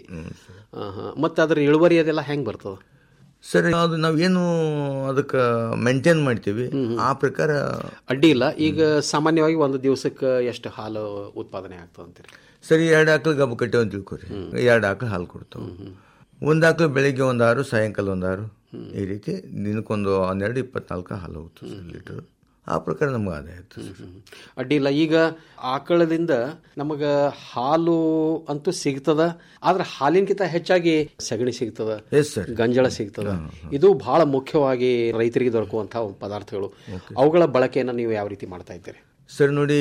Speaker 2: ಮತ್ತೆ ಅದ್ರ ಇಳುವರಿ ಅದೆಲ್ಲ ಹೆಂಗ್ ಬರ್ತದ
Speaker 3: ಸರ್ ಅದು ನಾವೇನು ಅದಕ್ಕೆ ಮೇಂಟೈನ್ ಮಾಡ್ತೀವಿ ಆ ಪ್ರಕಾರ
Speaker 2: ಅಡ್ಡಿ ಇಲ್ಲ ಈಗ ಸಾಮಾನ್ಯವಾಗಿ ಒಂದು ದಿವಸಕ್ಕೆ ಎಷ್ಟು ಹಾಲು ಉತ್ಪಾದನೆ ಆಗ್ತದೆ ಅಂತೀರಿ
Speaker 3: ಸರಿ ಎರಡು ಆಕಳು ಗಬ್ಬು ಕಟ್ಟೇವೆ ಅಂತ ತಿಳ್ಕೊರಿ ಎರಡು ಆಕಳು ಹಾಲು ಕೊಡ್ತಾವೆ ಒಂದು ಆಕಳು ಬೆಳಿಗ್ಗೆ ಒಂದು ಆರು ಸಾಯಂಕಾಲ ಒಂದು ಆರು ಈ ರೀತಿ ದಿನಕ್ಕೊಂದು ಹನ್ನೆರಡು ಇಪ್ಪತ್ನಾಲ್ಕು ಹಾಲು ಹೋಗ್ತದೆ ಸರ್ ಲೀಟರ್ ಆ ಪ್ರಕಾರ ನಮ್ಗೆ ಆದಾಯ ಆಗ್ತದೆ ಸರ್
Speaker 2: ಅಡ್ಡಿ ಇಲ್ಲ ಈಗ ಆಕಳದಿಂದ ನಮಗ ಹಾಲು ಅಂತೂ ಸಿಗ್ತದ ಆದ್ರೆ ಹಾಲಿನಕಿಂತ ಹೆಚ್ಚಾಗಿ ಸಗಣಿ ಸಿಗ್ತದ
Speaker 3: ಎಸ್ ಸರ್
Speaker 2: ಗಂಜಳ ಸಿಗ್ತದ ಇದು ಬಹಳ ಮುಖ್ಯವಾಗಿ ರೈತರಿಗೆ ದೊರಕುವಂತಹ ಪದಾರ್ಥಗಳು ಅವುಗಳ ಬಳಕೆಯನ್ನು ನೀವು ಯಾವ ರೀತಿ ಮಾಡ್ತಾ ಇದ್ದೀರಿ
Speaker 3: ಸರ್ ನೋಡಿ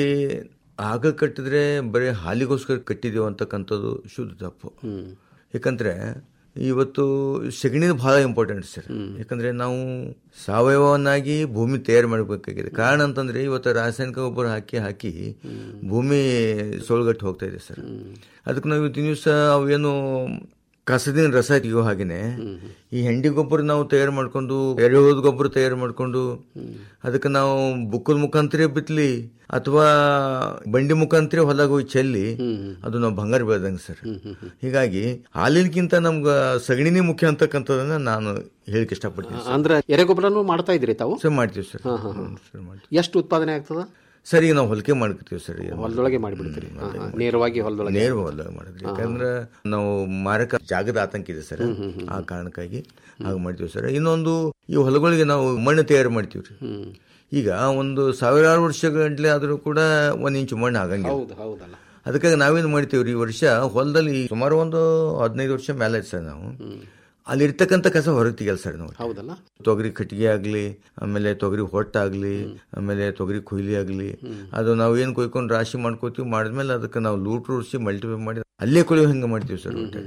Speaker 3: ಆಗ ಕಟ್ಟಿದ್ರೆ ಬರೀ ಹಾಲಿಗೋಸ್ಕರ ಕಟ್ಟಿದೀವಿ ಅಂತಕ್ಕಂಥದ್ದು ಶುದ್ಧ ತಪ್ಪು ಯಾಕಂದ್ರೆ ಇವತ್ತು ಸಗಣಿದು ಬಹಳ ಇಂಪಾರ್ಟೆಂಟ್ ಸರ್ ಯಾಕಂದ್ರೆ ನಾವು ಸಾವಯವವನ್ನಾಗಿ ಭೂಮಿ ತಯಾರು ಮಾಡಬೇಕಾಗಿದೆ ಕಾರಣ ಅಂತಂದ್ರೆ ಇವತ್ತು ರಾಸಾಯನಿಕ ಗೊಬ್ಬರ ಹಾಕಿ ಹಾಕಿ ಭೂಮಿ ಸೋಳ್ಗಟ್ಟು ಹೋಗ್ತಾ ಇದೆ ಸರ್ ಅದಕ್ಕೆ ನಾವು ಇವತ್ತಿನ ದಿವಸ ಅವೇನು ಕಸದಿನ ರಸ ತೆಗಿಯೋ ಹಾಗೇನೆ ಈ ಹೆಂಡಿ ಗೊಬ್ಬರ ನಾವು ತಯಾರು ಮಾಡ್ಕೊಂಡು ಎರೆಹುಳದ ಗೊಬ್ಬರ ತಯಾರು ಮಾಡ್ಕೊಂಡು ಅದಕ್ಕೆ ನಾವು ಬುಕ್ಕದ ಮುಖಾಂತರ ಬಿತ್ತಲಿ ಅಥವಾ ಬಂಡಿ ಮುಖಾಂತರ ಹೊಲಗ ಹೋಗಿ ಚೆಲ್ಲಿ ಅದು ನಾವು ಬಂಗಾರ ಬೆಳೆದಂಗೆ ಸರ್ ಹೀಗಾಗಿ ಹಾಲಿನಕ್ಕಿಂತ ನಮ್ಗೆ ಸಗಣಿನೇ ಮುಖ್ಯ ಅಂತಕ್ಕಂಥದನ್ನ ನಾನು ಹೇಳಿಕೆ ಇಷ್ಟಪಡ್ತೀನಿ ಸರ್.
Speaker 2: ಅಂದ್ರೆ ಎರೆಗೊಬ್ಬರನು ಮಾಡ್ತಾ ಇದ್ರಿ ತಾವು
Speaker 3: ಸರ್ ಮಾಡ್ತೀವಿ ಸರ್
Speaker 2: ಹಾ, ಹಾ, ಹಾ.
Speaker 3: ಹ್ಮ್, ಸರ್ ಮಾಡ್ತೀವಿ
Speaker 2: ಎಷ್ಟು ಉತ್ಪಾದನೆ ಆಗ್ತದ
Speaker 3: ಸರ್ ಈಗ ನಾವು ಹೊಲಿಕೆ ಮಾಡ್ಕೊತೀವಿ ಸರ್ ಈಗ.
Speaker 2: ಹೊಲದೊಳಗೆ ಮಾಡಿಬಿಡ್ತೀರಿ ಹಾ, ಹಾ. ನೇರವಾಗಿ ಹೊಲದೊಳಗೆ
Speaker 3: ನೇರ ಹೊಲದೊಳಗೆ ಮಾಡಿದ್ರಿ ಯಾಕಂದ್ರೆ ನಾವು ಮಾರಕ ಜಾಗದ ಆತಂಕ ಇದೆ ಸರ್ ಆ ಕಾರಣಕ್ಕಾಗಿ ಹಾಗೆ ಮಾಡ್ತೀವಿ ಸರ್ ಇನ್ನೊಂದು ಈ ಹೊಲಗಳಿಗೆ ನಾವು ಮಣ್ಣು ತಯಾರು ಮಾಡ್ತೀವಿ ರೀ ಈಗ ಒಂದು ಸಾವಿರಾರು ವರ್ಷಗಂಟ್ಲೆ ಆದರೂ ಕೂಡ ಒಂದ್ ಇಂಚು ಮಣ್ಣು ಆಗಂಗಿಲ್ಲ
Speaker 2: ಹೌದು ಹೌದಲ್ಲ
Speaker 3: ಅದಕ್ಕಾಗಿ ನಾವೇನು ಮಾಡ್ತೀವಿ ರೀ ಈ ವರ್ಷ ಹೊಲದಲ್ಲಿ ಸುಮಾರು ಒಂದು ಹದಿನೈದು ವರ್ಷ ಮೇಲೆ ಆಯ್ತು ಸರ್ ನಾವು ಅಲ್ಲಿ ಇರ್ತಕ್ಕಂಥ ಕಸ ಹೊರಗೆ ತೆಗಿಯಲ್ಲ ಸರ್ ನಾವು
Speaker 2: ಹೌದಲ್ಲ
Speaker 3: ತೊಗರಿ ಕಟ್ಟಿಗೆ ಆಗಲಿ ಆಮೇಲೆ ತೊಗರಿ ಹೊಟ್ಟಾಗಲಿ ಆಮೇಲೆ ತೊಗರಿ ಕೊಯ್ಲಿ ಆಗಲಿ ಅದು ನಾವು ಏನು ಕೊಯ್ಕೊಂಡು ರಾಶಿ ಮಾಡ್ಕೋತೀವಿ ಮಾಡಿದ್ಮೇಲೆ ಅದಕ್ಕೆ ನಾವು ಲೂಟ್ ರೂಡ್ಸಿ ಮಲ್ಟಿಫೈ ಮಾಡಿ ಅಲ್ಲೇ ಕೊಳೆಯೋ ಹಿಂಗೆ ಮಾಡ್ತೀವಿ ಸರ್ ಒಟ್ಟಾರೆ.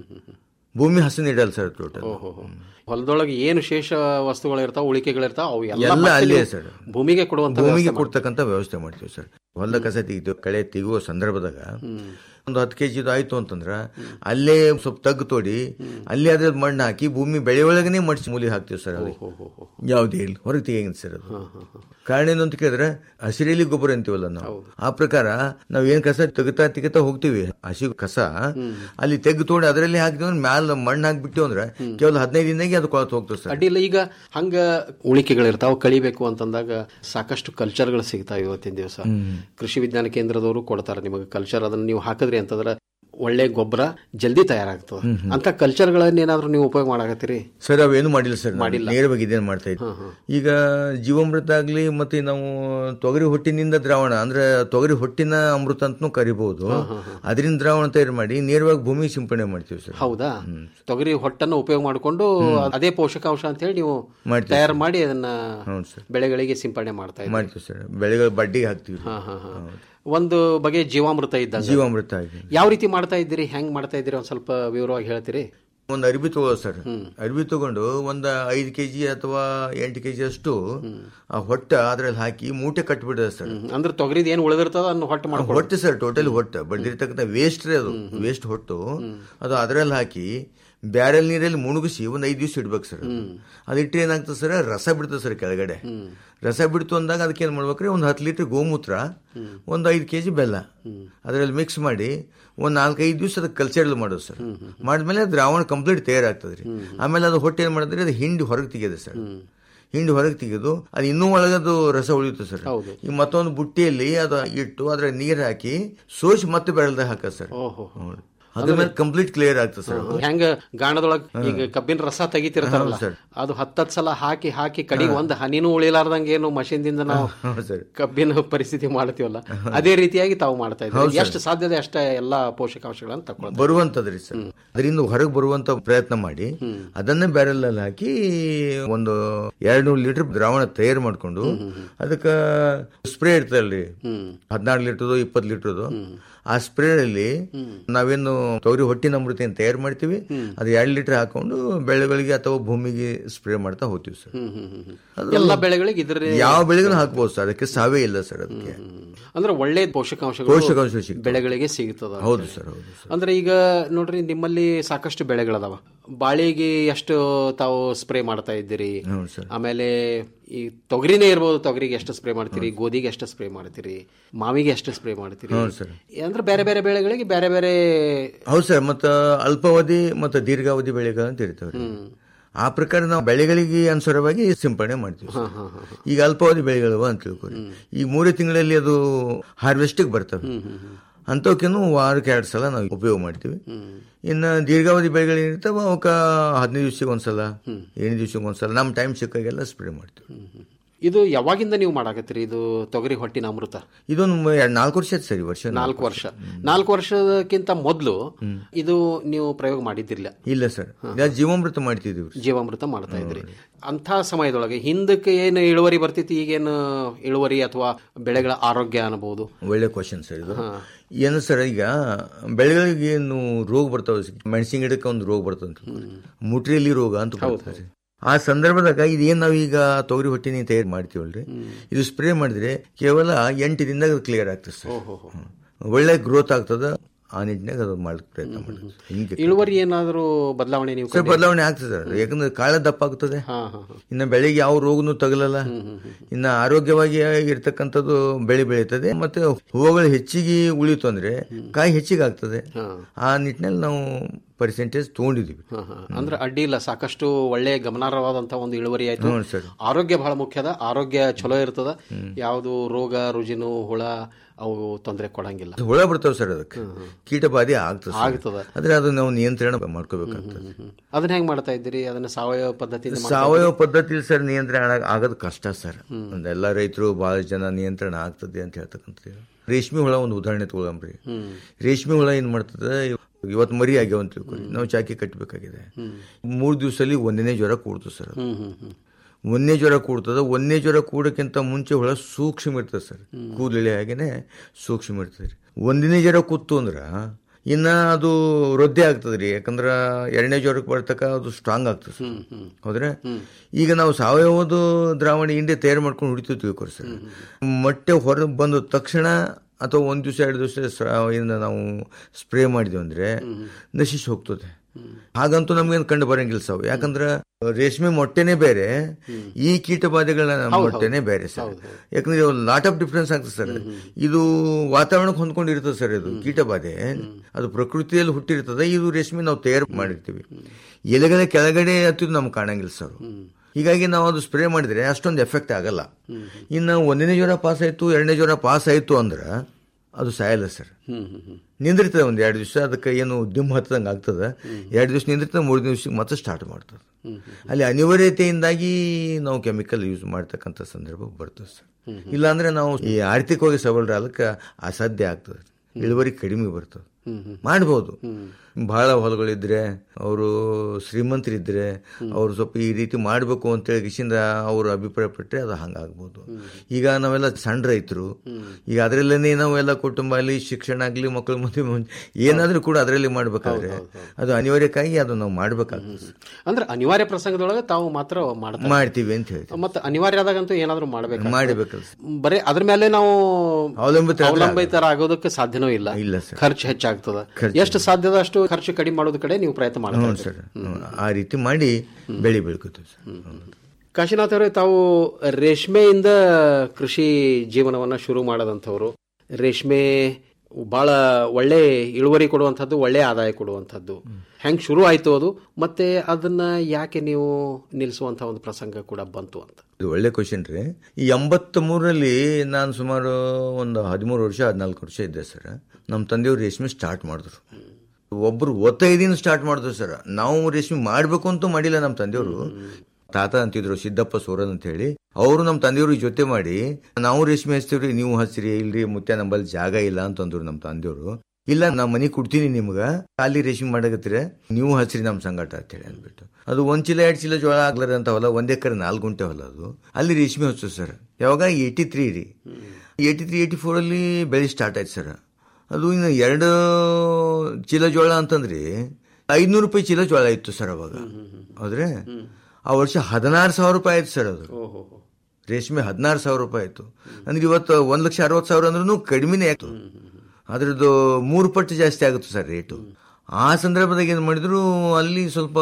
Speaker 3: ಭೂಮಿ ಹಸನ್ ಇಡಲ್ಲ ಸರ್ ಟೋಟಲ್
Speaker 2: ಹೊಲದೊಳಗೆ ಏನು ಶೇಷ ವಸ್ತುಗಳು ಇರ್ತಾವ ಉಳಿಕೆಗಳಿರ್ತಾವ ಅವು ಎಲ್ಲ
Speaker 3: ಎಲ್ಲ
Speaker 2: ಮತ್ತೆ
Speaker 3: ಅಲ್ಲೇ
Speaker 2: ನೀವು
Speaker 3: ಸರ್
Speaker 2: ಭೂಮಿಗೆ ಕೊಡುವಂತ
Speaker 3: ಭೂಮಿಗೆ
Speaker 2: ವ್ಯವಸ್ಥೆ
Speaker 3: ಕೊಡ್ತಕ್ಕಂಥ ವ್ಯವಸ್ಥೆ ಮಾಡ್ತೀವಿ ಸರ್ ಹೊಲದ ಕಸ ತೆಗಿತೀವಿ ಕಳೆ ತೆಗುವ ಸಂದರ್ಭದಾಗ ಒಂದು ಹತ್ತು ಕೆ ಜಿದು ಆಯ್ತು ಅಂತಂದ್ರ ಅಲ್ಲೇ ಸ್ವಲ್ಪ ತಗ್ಗು ತೋಡಿ ಅಲ್ಲೇ ಅದ್ರ ಮಣ್ಣು ಹಾಕಿ ಭೂಮಿ ಬೆಳೆ ಒಳಗನೆ ಮಡಿಸಿ ಮೂಲಿ ಹಾಕ್ತೀವಿ ಸರ್ ಅಲ್ಲಿ ಯಾವುದೇ ಇಲ್ಲ ಹೊರಗೆ ತೆಗಿಯಂಗಿಲ್ಲ ಸರ್ ಅದು ಕಾರಣ ಏನು ಅಂತ ಕೇಳಿದ್ರೆ ಹಸಿರೆಲಿ ಗೊಬ್ಬರ ಅಂತೀವಲ್ಲ ನಾವು ಆ ಪ್ರಕಾರ ನಾವ್ ಏನ್ ಕಸ ತೆಗಿತಾ ತೆಗಿತಾ ಹೋಗ್ತೀವಿ ಹಸಿ ಕಸ ಅಲ್ಲಿ ತೆಗ್ಗು ತೋಡಿ ಅದರಲ್ಲಿ ಹಾಕಿದ್ವಿ ಅಂದ್ರೆ ಮ್ಯಾಲ ಮಣ್ಣು ಹಾಕ್ಬಿಟ್ಟು ಅಂದ್ರೆ ಕೇವಲ ಹದಿನೈದು ದಿನಕ್ಕೆ ಅದು ಕೊಳತು ಹೋಗ್ತದೆ ಸರ್
Speaker 2: ಅಡ್ಡಿಲ್ಲ ಈಗ ಹಂಗ ಉಳಿಕೆಗಳಿರ್ತಾವ ಕಳಿಬೇಕು ಅಂತಂದಾಗ ಸಾಕಷ್ಟು ಕಲ್ಚರ್ಗಳು ಸಿಗ್ತಾವ ಇವತ್ತಿನ ದಿವಸ ಕೃಷಿ ವಿಜ್ಞಾನ ಕೇಂದ್ರದವರು ಕೊಡ್ತಾರೆ ನಿಮಗೆ ಕಲ್ಚರ್ ಅದನ್ನ ನೀವು ಹಾಕಿದ್ರಿ ಅಂತಂದ್ರೆ ಒಳ್ಳೆ ಗೊಬ್ಬರ ಜಲ್ದಿ ತಯಾರಾಗ್ತದೆ ಅಂತ ಕಲ್ಚರ್ಗಳನ್ನ ಏನಾದ್ರು ನೀವು ಉಪಯೋಗ ಮಾಡಕತ್ತೀರಿ
Speaker 3: ಸರ್ ಅವೇನು ಮಾಡಿಲ್ಲ ಸರ್ ನಾನು
Speaker 2: ಮಾಡಿಲ್ಲ.
Speaker 3: ನೇರವಾಗಿ ಇದೇನು ಮಾಡ್ತಾ ಇದ್ದೆ ಈಗ ಜೀವಾಮೃತ ಆಗ್ಲಿ ಮತ್ತೆ ನಾವು ತೊಗರಿ ಹೊಟ್ಟಿನಿಂದ ದ್ರಾವಣ ಅಂದ್ರೆ ತೊಗರಿ ಹೊಟ್ಟಿನ ಅಮೃತ ಅಂತನೂ ಕರಿಬಹುದು ಅದರಿಂದ ದ್ರಾವಣ ತಯಾರು ಮಾಡಿ ನೇರವಾಗಿ ಭೂಮಿ ಸಿಂಪಡಣೆ ಮಾಡ್ತೀವಿ ಸರ್
Speaker 2: ಹೌದಾ ತೊಗರಿ ಹೊಟ್ಟನ್ನು ಉಪಯೋಗ ಮಾಡಿಕೊಂಡು ಅದೇ ಪೋಷಕಾಂಶ ಅಂತ ಹೇಳಿ ನೀವು
Speaker 3: ಮಾಡ್ತೀವಿ
Speaker 2: ತಯಾರು ಮಾಡಿ ಅದನ್ನ
Speaker 3: ಹೌದು ಸರ್
Speaker 2: ಬೆಳೆಗಳಿಗೆ ಸಿಂಪಡಣೆ ಮಾಡ್ತಾ ಇದ್ದೀರಿ
Speaker 3: ಮಾಡ್ತೀವಿ ಸರ್ ಬೆಳೆಗಳ ಬಡ್ಡಿಗೆ ಹಾಕ್ತೀವಿ
Speaker 2: ಹಾ, ಹಾ, ಹಾ. ಒಂದು ಬಗೆ ಜೀವಾಮೃತ ಇದ್ದಂಗ
Speaker 3: ಜೀವಾಮೃತ ಆಗಿ
Speaker 2: ಯಾವ ರೀತಿ ಮಾಡ್ತಾ ಇದ್ದೀರಿ ಹೆಂಗ್ ಮಾಡ್ತಾ ಇದ್ದೀರಿ ಒಂದ್ ಸ್ವಲ್ಪ ವಿವರವಾಗಿ ಹೇಳ್ತೀರಿ
Speaker 3: ಒಂದು ಅರ್ಬಿ ತಗೋ ಸರ್ ಅರ್ಬಿ ತಗೊಂಡು ಒಂದು ಐದು ಕೆಜಿ ಅಥವಾ ಎಂಟು ಕೆಜಿ ಅಷ್ಟು ಆ ಹೊಟ್ಟ ಅದ್ರಲ್ಲಿ ಹಾಕಿ ಮೂಟೆ ಕಟ್ಬಿಡೋದು ಸರ್
Speaker 2: ಅಂದ್ರೆ ತೊಗರಿದ ಏನ್ ಉಳಿದಿರ್ತದ ಅದನ್ನ ಹೊಟ್ಟೆ ಮಾಡ್ಕೊಂಡು
Speaker 3: ಹೊಟ್ಟೆ ಸರ್ ಟೋಟಲ್ ಹೊಟ್ಟೆ ಬಡ್ದಿರ್ತಕ್ಕಂಥ ವೇಸ್ಟ್ ರೀ ಅದು ವೇಸ್ಟ್ ಹೊಟ್ಟು ಅದು ಅದರಲ್ಲಿ ಹಾಕಿ ಬ್ಯಾರೆಲ್ ನೀರಲ್ಲಿ ಮುಣುಗಿಸಿ ಒಂದು ಐದು ದಿವಸ ಇಡ್ಬೇಕು ಸರ್ ಅದು ಇಟ್ಟರೆ ಏನಾಗ್ತದೆ ಸರ್ ರಸ ಬಿಡ್ತದೆ ಸರ್ ಕೆಳಗಡೆ ರಸ ಬಿಡ್ತು ಅಂದಾಗ ಅದಕ್ಕೆ ಏನು ಮಾಡ್ಬೇಕ್ರಿ ಒಂದು ಹತ್ತು ಲೀಟರ್ ಗೋಮೂತ್ರ ಒಂದು ಐದು ಕೆ ಜಿ ಬೆಲ್ಲ ಅದರಲ್ಲಿ ಮಿಕ್ಸ್ ಮಾಡಿ ಒಂದು ನಾಲ್ಕೈದು ದಿವಸ ಅದಕ್ಕೆ ಕಲ್ಚರ್ಲ್ ಮಾಡೋದು ಸರ್ ಮಾಡಿದ್ಮೇಲೆ ದ್ರಾವಣ ಕಂಪ್ಲೀಟ್ ತಯಾರಾಗ್ತದೆ ರೀ ಆಮೇಲೆ ಅದು ಹೊಟ್ಟೆ ಏನು ಮಾಡಿದ್ರೆ ಅದು ಹಿಂಡಿ ಹೊರಗೆ ತೆಗೆಯೋದು ಸರ್ ಹಿಂಡಿ ಹೊರಗೆ ತೆಗೆದು ಅದು ಇನ್ನೂ ಒಳಗದು ರಸ ಉಳಿಯುತ್ತೆ ಸರ್ ಈ ಮತ್ತೊಂದು ಬುಟ್ಟಿಯಲ್ಲಿ ಅದು ಇಟ್ಟು ಅದ್ರ ನೀರು ಹಾಕಿ ಸೋಸಿ ಮತ್ತೆ ಬೆಳೆದಾಗ ಹಾಕೋದು ಸರ್
Speaker 2: ಓಹೋ
Speaker 3: ಅದ್ರ ಮೇಲೆ ಕಂಪ್ಲೀಟ್ ಕ್ಲಿಯರ್ ಆಗ್ತದೆ ಸರ್ ಅದು.
Speaker 2: ಹೆಂಗ ಗಾಣದೊಳಗ ಈಗ ಕಬ್ಬಿನ ರಸ ತೆಗಿತಿರ್ತಾರಲ್ಲ
Speaker 3: ಹೌದು ಸರ್.
Speaker 2: ಅದು ಹತ್ತತ್ ಸಲ ಹಾಕಿ ಹಾಕಿ ಕಡೆಗೆ ಒಂದ್ ಹನಿನೂ ಉಳಿಲಾರ್ದಂಗ ಏನು ಮಷೀನ್ ದಿಂದ ನಾವು
Speaker 3: ಹೌದು ಸರ್
Speaker 2: ಕಬ್ಬಿನ ಪರಿಸ್ಥಿತಿ ಮಾಡ್ತೀವಲ್ಲ ಅದೇ ರೀತಿಯಾಗಿ ತಾವು ಮಾಡ್ತಾ
Speaker 3: ಹೌದು
Speaker 2: ಇದ್ದೀವಿ
Speaker 3: ಸರ್.
Speaker 2: ಎಷ್ಟು ಸಾಧ್ಯತೆ ಅಷ್ಟೇ ಎಲ್ಲಾ ಪೋಷಕಾಂಶಗಳನ್ನು ತಗೊಳ್ತಾರೆ
Speaker 3: ಬರುವಂತದ್ರಿ ಸರ್ ಅದರಿಂದ ಹೊರಗೆ ಬರುವಂತ ಪ್ರಯತ್ನ ಮಾಡಿ ಅದನ್ನೇ ಬ್ಯಾರೆಲ್ ಅಲ್ಲಿ ಹಾಕಿ ಒಂದು ಎರಡ್ ನೂರು ಲೀಟರ್ ದ್ರಾವಣ ತಯಾರು ಮಾಡ್ಕೊಂಡು ಅದಕ್ಕ ಸ್ಪ್ರೇ ಇರ್ತದಲ್ರಿ ಹದಿನಾರು ಲೀಟರ್ದು ಇಪ್ಪತ್ತು ಲೀಟರ್ದು ಆ ಸ್ಪ್ರೇ ಅಲ್ಲಿ ನಾವೇನು ತೊಗರಿ ಹೊಟ್ಟಿನ ಅಮೃತ ಏನ್ ತಯಾರು ಮಾಡ್ತೀವಿ ಅದು ಎರಡ್ ಲೀಟರ್ ಹಾಕೊಂಡು ಬೆಳೆಗಳಿಗೆ ಅಥವಾ ಭೂಮಿಗೆ ಸ್ಪ್ರೇ ಮಾಡ್ತಾ ಹೋಗ್ತೀವಿ ಸರ್ ಅದು
Speaker 2: ಎಲ್ಲಾ ಬೆಳೆಗಳಿಗೆ ಇದ್ರ
Speaker 3: ಯಾವ ಬೆಳೆಗೂ ಹಾಕ್ಬೋದು ಸರ್ ಅದಕ್ಕೆ ಸಾವೇ ಇಲ್ಲ ಸರ್ ಅದಕ್ಕೆ
Speaker 2: ಅಂದ್ರೆ ಒಳ್ಳೆ ಪೋಷಕಾಂಶಗಳು
Speaker 3: ಪೋಷಕಾಂಶ ಸಿಗ್ತವೆ.
Speaker 2: ಬೆಳೆಗಳಿಗೆ ಸಿಗುತ್ತದ
Speaker 3: ಹೌದು ಸರ್ ಹೌದು
Speaker 2: ಅಂದ್ರೆ ಈಗ ನೋಡ್ರಿ ನಿಮ್ಮಲ್ಲಿ ಸಾಕಷ್ಟು ಬೆಳೆಗಳದಾವ ಬಾಳಿಗೆ ಎಷ್ಟು ತಾವು ಸ್ಪ್ರೇ ಮಾಡ್ತಾ ಇದ್ದೀರಿ
Speaker 3: ಹೌದು ಸರ್
Speaker 2: ಆಮೇಲೆ ಈ ತೊಗರಿನೇ ಇರ್ಬೋದು ತೊಗರಿಗೆ ಎಷ್ಟು ಸ್ಪ್ರೇ ಮಾಡ್ತೀರಿ ಗೋಧಿಗೆ ಎಷ್ಟು ಸ್ಪ್ರೇ ಮಾಡ್ತೀರಿ ಮಾವಿಗೆ ಎಷ್ಟು ಸ್ಪ್ರೇ ಮಾಡ್ತೀರಿ
Speaker 3: ಹೌದು ಸರ್
Speaker 2: ಅಂದ್ರೆ ಬೇರೆ ಬೇರೆ ಬೆಳೆಗಳಿಗೆ ಬೇರೆ ಬೇರೆ
Speaker 3: ಹೌದು ಸರ್ ಮತ್ತು ಅಲ್ಪಾವಧಿ ಮತ್ತು ದೀರ್ಘಾವಧಿ ಬೆಳೆಗಳು ಅಂತ ಇರ್ತವೆ ಆ ಪ್ರಕಾರ ನಾವು ಬೆಳೆಗಳಿಗೆ ಅನುಸಾರವಾಗಿ ಸಿಂಪಡಣೆ ಮಾಡ್ತೀವಿ ಸರ್. ಈಗ ಅಲ್ಪಾವಧಿ ಬೆಳೆಗಳು ಅಂತ ತಿಳ್ಕೊರಿ ಈಗ ಮೂರೇ ತಿಂಗಳಲ್ಲಿ ಅದು ಹಾರ್ವೆಸ್ಟಿಗೆ ಬರ್ತವೆ ಅಂಥವಕ್ಕೇನು ವಾರಕ್ಕೆ ಎರಡು ಸಲ ನಾವು ಉಪಯೋಗ ಮಾಡ್ತೀವಿ ಇನ್ನು ದೀರ್ಘಾವಧಿ ಬೆಳೆಗಳು ಏನಿರ್ತಾವ ಅವಕ್ಕ ಹದಿನೈದು ದಿವ್ಸಕ್ಕೆ ಒಂದ್ಸಲ ಎಂಟು ದಿವ್ಸಕ್ಕೆ ಒಂದ್ಸಲ ನಮ್ಮ ಟೈಮ್ ಸಿಕ್ಕಾಗೆಲ್ಲ ಸ್ಪ್ರೇ ಮಾಡ್ತೀವಿ
Speaker 2: ಇದು ಯಾವಾಗಿಂದ ನೀವು ಮಾಡಾಕತ್ತೀರಿ ಇದು ತೊಗರಿ ಹೊಟ್ಟಿನ ಅಮೃತ
Speaker 3: ಇದೊಂದು ಎರಡು ನಾಲ್ಕು ವರ್ಷ ಆಯ್ತು ಸರ್ ಈ ವರ್ಷ
Speaker 2: ನಾಲ್ಕು ವರ್ಷ ನಾಲ್ಕು ವರ್ಷಕ್ಕಿಂತ ಮೊದಲು ಇದು ನೀವು ಪ್ರಯೋಗ ಮಾಡಿದ್ದಿಲ್ಲ
Speaker 3: ಇಲ್ಲ ಸರ್ ಈಗ ಜೀವಾಮೃತ ಮಾಡ್ತಿದ್ದೀವಿ
Speaker 2: ಜೀವಾಮೃತ ಮಾಡ್ತಾ ಇದ್ರಿ ಅಂಥ ಸಮಯದೊಳಗೆ ಹಿಂದಕ್ಕೆ ಏನು ಇಳುವರಿ ಬರ್ತಿತ್ತು ಈಗೇನು ಇಳುವರಿ ಅಥವಾ ಬೆಳೆಗಳ ಆರೋಗ್ಯ ಅನ್ಬೋದು
Speaker 3: ಒಳ್ಳೆ ಕ್ವಶನ್ ಸರ್ ಇದು ಏನು ಸರ್ ಈಗ ಬೆಳೆಗಳಿಗೆ ಏನು ರೋಗ ಬರ್ತಾವೆ ಮೆಣಸಿನ ಗಿಡಕ್ಕೆ ಒಂದು ರೋಗ ಬರ್ತದೆ ಅಂತ ಮುಟ್ರಿಯಲ್ಲಿ ರೋಗ ಅಂತ ಬರ್ತದೆ ಆ ಸಂದರ್ಭದಾಗ ಇದೇನು ನಾವೀಗ ತೊಗರಿ ಹೊಟ್ಟಿನ ತಯಾರು ಮಾಡ್ತೀವಲ್ರಿ ಇದು ಸ್ಪ್ರೇ ಮಾಡಿದ್ರೆ ಕೇವಲ ಎಂಟು ದಿನದಾಗ ಕ್ಲಿಯರ್ ಆಗ್ತದೆ ಸರ್ ಹ್ಮ್. ಒಳ್ಳೆ ಗ್ರೋತ್ ಆಗ್ತದ ಆ ನಿಟ್ಟಿನಾಗ ಅದು ಮಾಡಕ್ ಪ್ರಯತ್ನ ಮಾಡ್ತೀವಿ ಹಿಂಗೆ
Speaker 2: ಇಳುವರಿ ಏನಾದರೂ ಬದಲಾವಣೆ ನೀವು
Speaker 3: ಸರ್ ಬದಲಾವಣೆ ಆಗ್ತದೆ ಸರ್ ಯಾಕಂದ್ರೆ ಕಾಳ ದಪ್ಪ ಆಗ್ತದೆ ಇನ್ನು ಬೆಳೆಗೆ ಯಾವ ರೋಗನೂ ತಗಲಲ್ಲ ಇನ್ನು ಆರೋಗ್ಯವಾಗಿ ಇರ್ತಕ್ಕಂಥದ್ದು ಬೆಳೆ ಬೆಳೀತದೆ ಮತ್ತೆ ಹೂವುಗಳು ಹೆಚ್ಚಿಗೆ ಉಳಿತು ಅಂದ್ರೆ ಕಾಯಿ ಹೆಚ್ಚಿಗೆ ಆಗ್ತದೆ ಆ ನಿಟ್ಟಿನಲ್ಲಿ ನಾವು ಪರ್ಸೆಂಟೇಜ್ ತಗೊಂಡಿದೀವಿ
Speaker 2: ಹಾ, ಹಾ. ಅಂದ್ರೆ ಅಡ್ಡಿ ಇಲ್ಲ ಸಾಕಷ್ಟು ಒಳ್ಳೆ ಗಮನಾರ್ಹವಾದಂತ ಒಂದು ಇಳುವರಿ ಆಯ್ತು
Speaker 3: ಹ್ಞೂ ಸರ್.
Speaker 2: ಆರೋಗ್ಯ ಬಹಳ ಮುಖ್ಯದ ಆರೋಗ್ಯ ಚಲೋ ಇರ್ತದ ಯಾವುದು ರೋಗ ರುಜಿನು ಹುಳ ಅವು ತೊಂದರೆ ಕೊಡಂಗಿಲ್ಲ
Speaker 3: ಹುಳ ಬರ್ತಾವೆ ಸರ್ ಅದಕ್ಕೆ ಕೀಟ ಬಾಧೆ ಆಗ್ತದೆ ಸರ್.
Speaker 2: ಆಗ್ತದ.
Speaker 3: ಆದ್ರೆ ಅದು ನಾವು ನಿಯಂತ್ರಣ ಮಾಡ್ಕೋಬೇಕಾಗ್ತದೆ
Speaker 2: ಅದನ್ನ ಹೆಂಗ್ ಮಾಡ್ತಾ ಇದ್ದೀರಿ ಅದನ್ನ ಸಾವಯವ ಪದ್ಧತಿಯಿಂದ ಮಾಡ್ತಾ
Speaker 3: ಸಾವಯವ ಪದ್ಧತಿಲಿ ಸರ್ ನಿಯಂತ್ರಣ ಆಗ- ಆಗೋದು ಕಷ್ಟ ಸರ್ ಒಂದು ಎಲ್ಲ ರೈತರು ಬಹಳ ಜನ ನಿಯಂತ್ರಣ ಆಗ್ತದೆ ಅಂತ ಹೇಳ್ತಕ್ಕಂಥದ್ದು ರೇಷ್ಮೆ ಹುಳ ಒಂದು ಉದಾಹರಣೆ ತಗೊಳಂಬ್ರಿ ರೇಷ್ಮೆ ಹುಳ ಏನ್ ಮಾಡ್ತದೆ ಇವತ್ತು ಮರಿ ಆಗ್ಯಾವ ಅಂತ ತಿಳ್ಕೊಳ್ಳಿ ನಾವು ಚಾಕಿ ಕಟ್ಟಬೇಕಾಗಿದೆ ಮೂರು ದಿವಸದಲ್ಲಿ ಒಂದನೇ ಜ್ವರ ಕೂಡ್ತು ಸರ್ ಅದು.
Speaker 2: ಹ್ಮ್ ಹ್ಮ್ ಹ್ಮ್
Speaker 3: ಒಂದನೇ ಜ್ವರ ಕೂಡ್ತದ ಒಂದನೇ ಜ್ವರ ಕೂಡಕ್ಕಿಂತ ಮುಂಚೆ ಹುಳ ಸೂಕ್ಷ್ಮ ಇರ್ತದೆ ಸರ್ ಕೂದಲಿಳೆ ಹಾಗೇನೆ ಸೂಕ್ಷ್ಮ ಇರ್ತದೆ ರೀ ಒಂದನೇ ಜ್ವರ ಕೂತು ಅಂದ್ರ ಇನ್ನ ಅದು ವೃದ್ಧಿ ಆಗ್ತದೆ ರೀ ಯಾಕಂದ್ರ ಎರಡನೇ ಜ್ವರಕ್ಕೆ ಬರ್ತಕ್ಕ ಅದು ಸ್ಟ್ರಾಂಗ್ ಆಗ್ತದೆ ಸರ್ ಹೌದ್ರೆ ಈಗ ನಾವು ಸಾವಯವದು ದ್ರಾವಣ ಹಿಂದೆ ತಯಾರು ಮಾಡ್ಕೊಂಡು ಹುಡಿತೀವಿ ತಿಳ್ಕೊರಿ ಸರ್ ಮೊಟ್ಟೆ ಹೊರ ಬಂದ ತಕ್ಷಣ ಅಥವಾ ಒಂದ್ ದಿವಸ ಎರಡು ದಿವಸ ಇಂದ ನಾವು ಸ್ಪ್ರೇ ಮಾಡಿದ್ವಿ ಅಂದ್ರೆ ನಶಿಸಿ ಹೋಗ್ತದೆ ಹಾಗಂತೂ ನಮ್ಗೇನು ಕಂಡು ಬರಂಗಿಲ್ಲ ಸಾವು ಯಾಕಂದ್ರ ರೇಷ್ಮೆ ಮೊಟ್ಟೆನೇ ಬೇರೆ ಈ ಕೀಟ ಬಾಧೆಗಳ ಮೊಟ್ಟೆನೇ ಬೇರೆ ಸರ್ ಯಾಕಂದ್ರೆ ಲಾಟ್ ಆಫ್ ಡಿಫ್ರೆನ್ಸ್ ಆಗ್ತದೆ ಸರ್ ಇದು ವಾತಾವರಣಕ್ಕೆ ಹೊಂದ್ಕೊಂಡಿರ್ತದೆ ಸರ್ ಇದು ಕೀಟ ಬಾಧೆ ಅದು ಪ್ರಕೃತಿಯಲ್ಲಿ ಹುಟ್ಟಿರ್ತದೆ ಇದು ರೇಷ್ಮೆ ನಾವು ತಯಾರು ಮಾಡಿರ್ತೀವಿ ಎಲೆಗಳ ಕೆಳಗಡೆ ಹತ್ತಿದ್ದು ನಮ್ಗೆ ಕಾಣಂಗಿಲ್ಲ ಸರ್ ಹೀಗಾಗಿ ನಾವು ಅದು ಸ್ಪ್ರೇ ಮಾಡಿದ್ರೆ ಅಷ್ಟೊಂದು ಎಫೆಕ್ಟ್ ಆಗಲ್ಲ ಇನ್ನು ಒಂದನೇ ಜ್ವರ ಪಾಸ್ ಆಯ್ತು ಎರಡನೇ ಜ್ವರ ಪಾಸ್ ಆಯ್ತು ಅಂದ್ರೆ ಅದು ಸಾಯಲ್ಲ ಸರ್
Speaker 2: ಹ್ಮ್ ಹ್ಮ್ ಹ್ಮ್
Speaker 3: ನಿಂದಿರ್ತದೆ ಒಂದು ಎರಡು ದಿವಸ ಅದಕ್ಕೆ ಏನು ದಿಮ್ ಹತ್ತದಂಗೆ ಆಗ್ತದೆ ಎರಡು ದಿವಸ ನಿಂದಿರ್ತದೆ ಮೂರು ದಿವಸಕ್ಕೆ ಮತ್ತೆ ಸ್ಟಾರ್ಟ್ ಮಾಡ್ತದೆ ಅಲ್ಲಿ ಅನಿವಾರ್ಯತೆಯಿಂದಾಗಿ ನಾವು ಕೆಮಿಕಲ್ ಯೂಸ್ ಮಾಡ್ತಕ್ಕಂಥ ಸಂದರ್ಭ ಬರ್ತದೆ ಸರ್ ಇಲ್ಲಾಂದ್ರೆ ನಾವು ಈ ಆರ್ಥಿಕವಾಗಿ ಸಬಲರಾಗಕ್ಕೆ ಅಸಾಧ್ಯ ಆಗ್ತದೆ ಇಳುವರಿ ಕಡಿಮೆ ಬರ್ತದೆ ಮಾಡ್ಬೋದು ಬಹಳ ಹೊಲಗಳಿದ್ರೆ ಅವರು ಶ್ರೀಮಂತರಿದ್ರೆ ಅವರು ಸ್ವಲ್ಪ ಈ ರೀತಿ ಮಾಡಬೇಕು ಅಂತೇಳಿ ಕಿಶಿಂದ ಅವರು ಅಭಿಪ್ರಾಯ ಪಟ್ಟರೆ ಅದು ಹಂಗಾಗ್ಬೋದು ಈಗ ನಾವೆಲ್ಲ ಸಣ್ಣ ರೈತರು ಈಗ ಅದರಲ್ಲೇ ನಾವೆಲ್ಲ ಕುಟುಂಬ ಆಗಲಿ ಶಿಕ್ಷಣ ಆಗಲಿ ಮಕ್ಕಳು ಮದುವೆ ಮುಂಚೆ ಏನಾದ್ರೂ ಕೂಡ ಅದರಲ್ಲಿ ಮಾಡ್ಬೇಕಾದ್ರೆ ಅದು ಅನಿವಾರ್ಯಕ್ಕಾಗಿ ಅದು ನಾವು ಮಾಡ್ಬೇಕಾಗ್ತದೆ
Speaker 2: ಅಂದ್ರೆ ಅನಿವಾರ್ಯ ಪ್ರಸಂಗದೊಳಗೆ ತಾವು ಮಾತ್ರ ಮಾಡ್ತಾರೆ
Speaker 3: ಮಾಡ್ತೀವಿ ಅಂತ ಹೇಳಿ
Speaker 2: ಮತ್ತೆ ಅನಿವಾರ್ಯ ಆದಾಗಂತೂ ಏನಾದ್ರೂ ಮಾಡ್ಬೇಕು
Speaker 3: ಮಾಡಬೇಕಲ್ಲ
Speaker 2: ಬರೀ ಅದ್ರ ಮೇಲೆ ನಾವು
Speaker 3: ಅವಲಂಬಿತ
Speaker 2: ಅವಲಂಬಿತರ ಆಗೋದಕ್ಕೆ ಸಾಧ್ಯನೂ ಇಲ್ಲ
Speaker 3: ಇಲ್ಲ ಸರ್
Speaker 2: ಖರ್ಚು ಹೆಚ್ಚಾಗ್ತದ ಎಷ್ಟು ಸಾಧ್ಯದ ಅಷ್ಟು ಖರ್ಚು ಕಡಿಮೆ ಮಾಡೋದ್ ಕಡೆ ನೀವು ಪ್ರಯತ್ನ
Speaker 3: ಹ್ಞೂ
Speaker 2: ಮಾಡ್ತಾರೆ
Speaker 3: ಸರ್ ಆ ರೀತಿ ಮಾಡಿ ಬೆಳೆ ಬೆಳ್ಕೋತೀವಿ ಸರ್
Speaker 2: ಕಾಶಿನಾಥ್ ಅವರೇ ತಾವು ರೇಷ್ಮೆಯಿಂದ ಕೃಷಿ ಜೀವನವನ್ನ ಶುರು ಮಾಡದಂಥವ್ರು ರೇಷ್ಮೆ ಬಹಳ ಒಳ್ಳೆ ಇಳುವರಿ ಕೊಡುವಂಥದ್ದು ಒಳ್ಳೆ ಆದಾಯ ಕೊಡುವಂಥದ್ದು ಹೆಂಗ್ ಶುರು ಆಯ್ತು ಅದು ಮತ್ತೆ ಅದನ್ನ ಯಾಕೆ ನೀವು ನಿಲ್ಲಿಸುವಂತ ಒಂದು ಪ್ರಸಂಗ ಕೂಡ ಬಂತು ಅಂತ
Speaker 3: ಇದು ಒಳ್ಳೆ ಕ್ವಶನ್ ರೀ ಈ ಎಂಬತ್ತ ಮೂರರಲ್ಲಿ ನಾನು ಸುಮಾರು ಒಂದು ಹದಿಮೂರು ವರ್ಷ ಹದಿನಾಲ್ಕು ವರ್ಷ ಇದ್ದೆ ಸರ್ ನಮ್ಮ ತಂದೆಯವರು ರೇಷ್ಮೆ ಸ್ಟಾರ್ಟ್ ಮಾಡಿದ್ರು ಒಬ್ರು ಒತ್ತೈದಿನ ಸ್ಟಾರ್ಟ್ ಮಾಡಿದ್ರು ಸರ್ ನಾವು ರೇಷ್ಮೆ ಮಾಡ್ಬೇಕು ಅಂತೂ ಮಾಡಿಲ್ಲ ನಮ್ಮ ತಂದೆಯವರು ತಾತ ಅಂತಿದ್ರು ಸಿದ್ದಪ್ಪ ಸೋರನ್ ಅಂತ ಹೇಳಿ ಅವರು ನಮ್ಮ ತಂದೆಯವ್ರಿಗೆ ಜೊತೆ ಮಾಡಿ ನಾವು ರೇಷ್ಮೆ ಹಚ್ತೀವ್ರಿ ನೀವು ಹಚ್ಚಿರಿ ಇಲ್ರಿ ಮುತ್ಯ ನಂಬಲ್ಲಿ ಜಾಗ ಇಲ್ಲ ಅಂತಂದ್ರು ನಮ್ಮ ತಂದೆಯವರು ಇಲ್ಲ ನಾ ಮನಿ ಕೊಡ್ತೀನಿ ನಿಮ್ಗ ಅಲ್ಲಿ ರೇಷ್ಮೆ ಮಾಡಕತ್ತೀರ ನೀವು ಹಚ್ಚಿರಿ ನಮ್ಮ ಸಂಗಾಟ ಅಂತ ಹೇಳಿ ಅಂದ್ಬಿಟ್ಟು ಅದು ಒಂದ್ ಚೀಲ ಎರಡು ಚೀಲ ಜೋಳ ಆಗ್ಲಾರ ಅಂತ ಹೊಲ ಒಂದ್ ಎಕರೆ ನಾಲ್ಕು ಗುಂಟೆ ಹೊಲ ಅದು ಅಲ್ಲಿ ರೇಷ್ಮೆ ಹಚ್ಚು ಸರ್ ಯಾವಾಗ ಏಯ್ಟಿ ತ್ರೀ ರೀ ಏಯ್ಟಿ ತ್ರೀ ಏಯ್ಟಿ ಫೋರ್ ಅಲ್ಲಿ ಬೆಳೆ ಸ್ಟಾರ್ಟ್ ಆಯ್ತು ಸರ್ ಅದು ಇನ್ನು ಎರಡು ಚೀಲ ಜೋಳ ಅಂತಂದ್ರಿ ಐದ್ನೂರು ರೂಪಾಯಿ ಚೀಲ ಜೋಳ ಇತ್ತು ಸರ್ ಅವಾಗ ಹೌದ್ರೆ ಆ ವರ್ಷ ಹದಿನಾರು ಸಾವಿರ ರೂಪಾಯಿ ಆಯ್ತು ಸರ್ ಅದು ರೇಷ್ಮೆ ಹದಿನಾರು ಸಾವಿರ ರೂಪಾಯಿ ಆಯ್ತು ಅಂದ್ರೆ ಇವತ್ತು ಒಂದ್ ಲಕ್ಷ ಅರವತ್ತು ಸಾವಿರ ಅಂದ್ರೂ ಕಡಿಮೆನೇ ಆಯ್ತು ಅದ್ರದ್ದು ಮೂರು ಪಟ್ಟು ಜಾಸ್ತಿ ಆಗುತ್ತೆ ಸರ್ ರೇಟು ಆ ಸಂದರ್ಭದಾಗ ಏನು ಮಾಡಿದ್ರು ಅಲ್ಲಿ ಸ್ವಲ್ಪ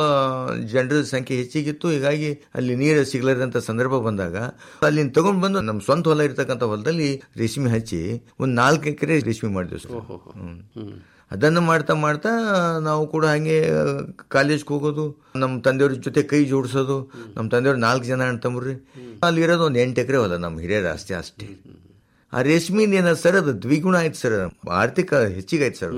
Speaker 3: ಜನರ ಸಂಖ್ಯೆ ಹೆಚ್ಚಿಗಿತ್ತು ಹೀಗಾಗಿ ಅಲ್ಲಿ ನೀರು ಸಿಗ್ಲಾರಂತ ಸಂದರ್ಭ ಬಂದಾಗ ಅಲ್ಲಿ ತಗೊಂಡ್ ಬಂದು ನಮ್ಮ ಸ್ವಂತ ಹೊಲ ಇರ್ತಕ್ಕಂಥ ಹೊಲದಲ್ಲಿ ರೇಷ್ಮೆ ಹಚ್ಚಿ ಒಂದ್ ನಾಲ್ಕು ಎಕರೆ ರೇಷ್ಮೆ ಮಾಡಿದ್ವಿ ಸರ್ ಹ್ಮ್. ಅದನ್ನು ಮಾಡ್ತಾ ಮಾಡ್ತಾ ನಾವು ಕೂಡ ಹಂಗೆ ಕಾಲೇಜ್ಗೆ ಹೋಗೋದು ನಮ್ಮ ತಂದೆಯವ್ರ ಜೊತೆ ಕೈ ಜೋಡಿಸೋದು ನಮ್ಮ ತಂದೆಯವ್ರು ನಾಲ್ಕು ಜನ ಅಣ್ಣ ತಮ್ಮರ್ರಿ ಅಲ್ಲಿ ಇರೋದು ಒಂದು ಎಂಟು ಎಕರೆ ಹೊಲ ನಮ್ಮ ಹಿರಿಯರ ಆಸ್ತಿ ಅಷ್ಟೇ ಆ ರೇಷ್ಮೆಯಿಂದ ಏನ ಸರ್ ಅದು ದ್ವಿಗುಣ ಆಯ್ತು ಸರ್ ಆರ್ಥಿಕ ಹೆಚ್ಚಿಗಾಯ್ತು ಸರ್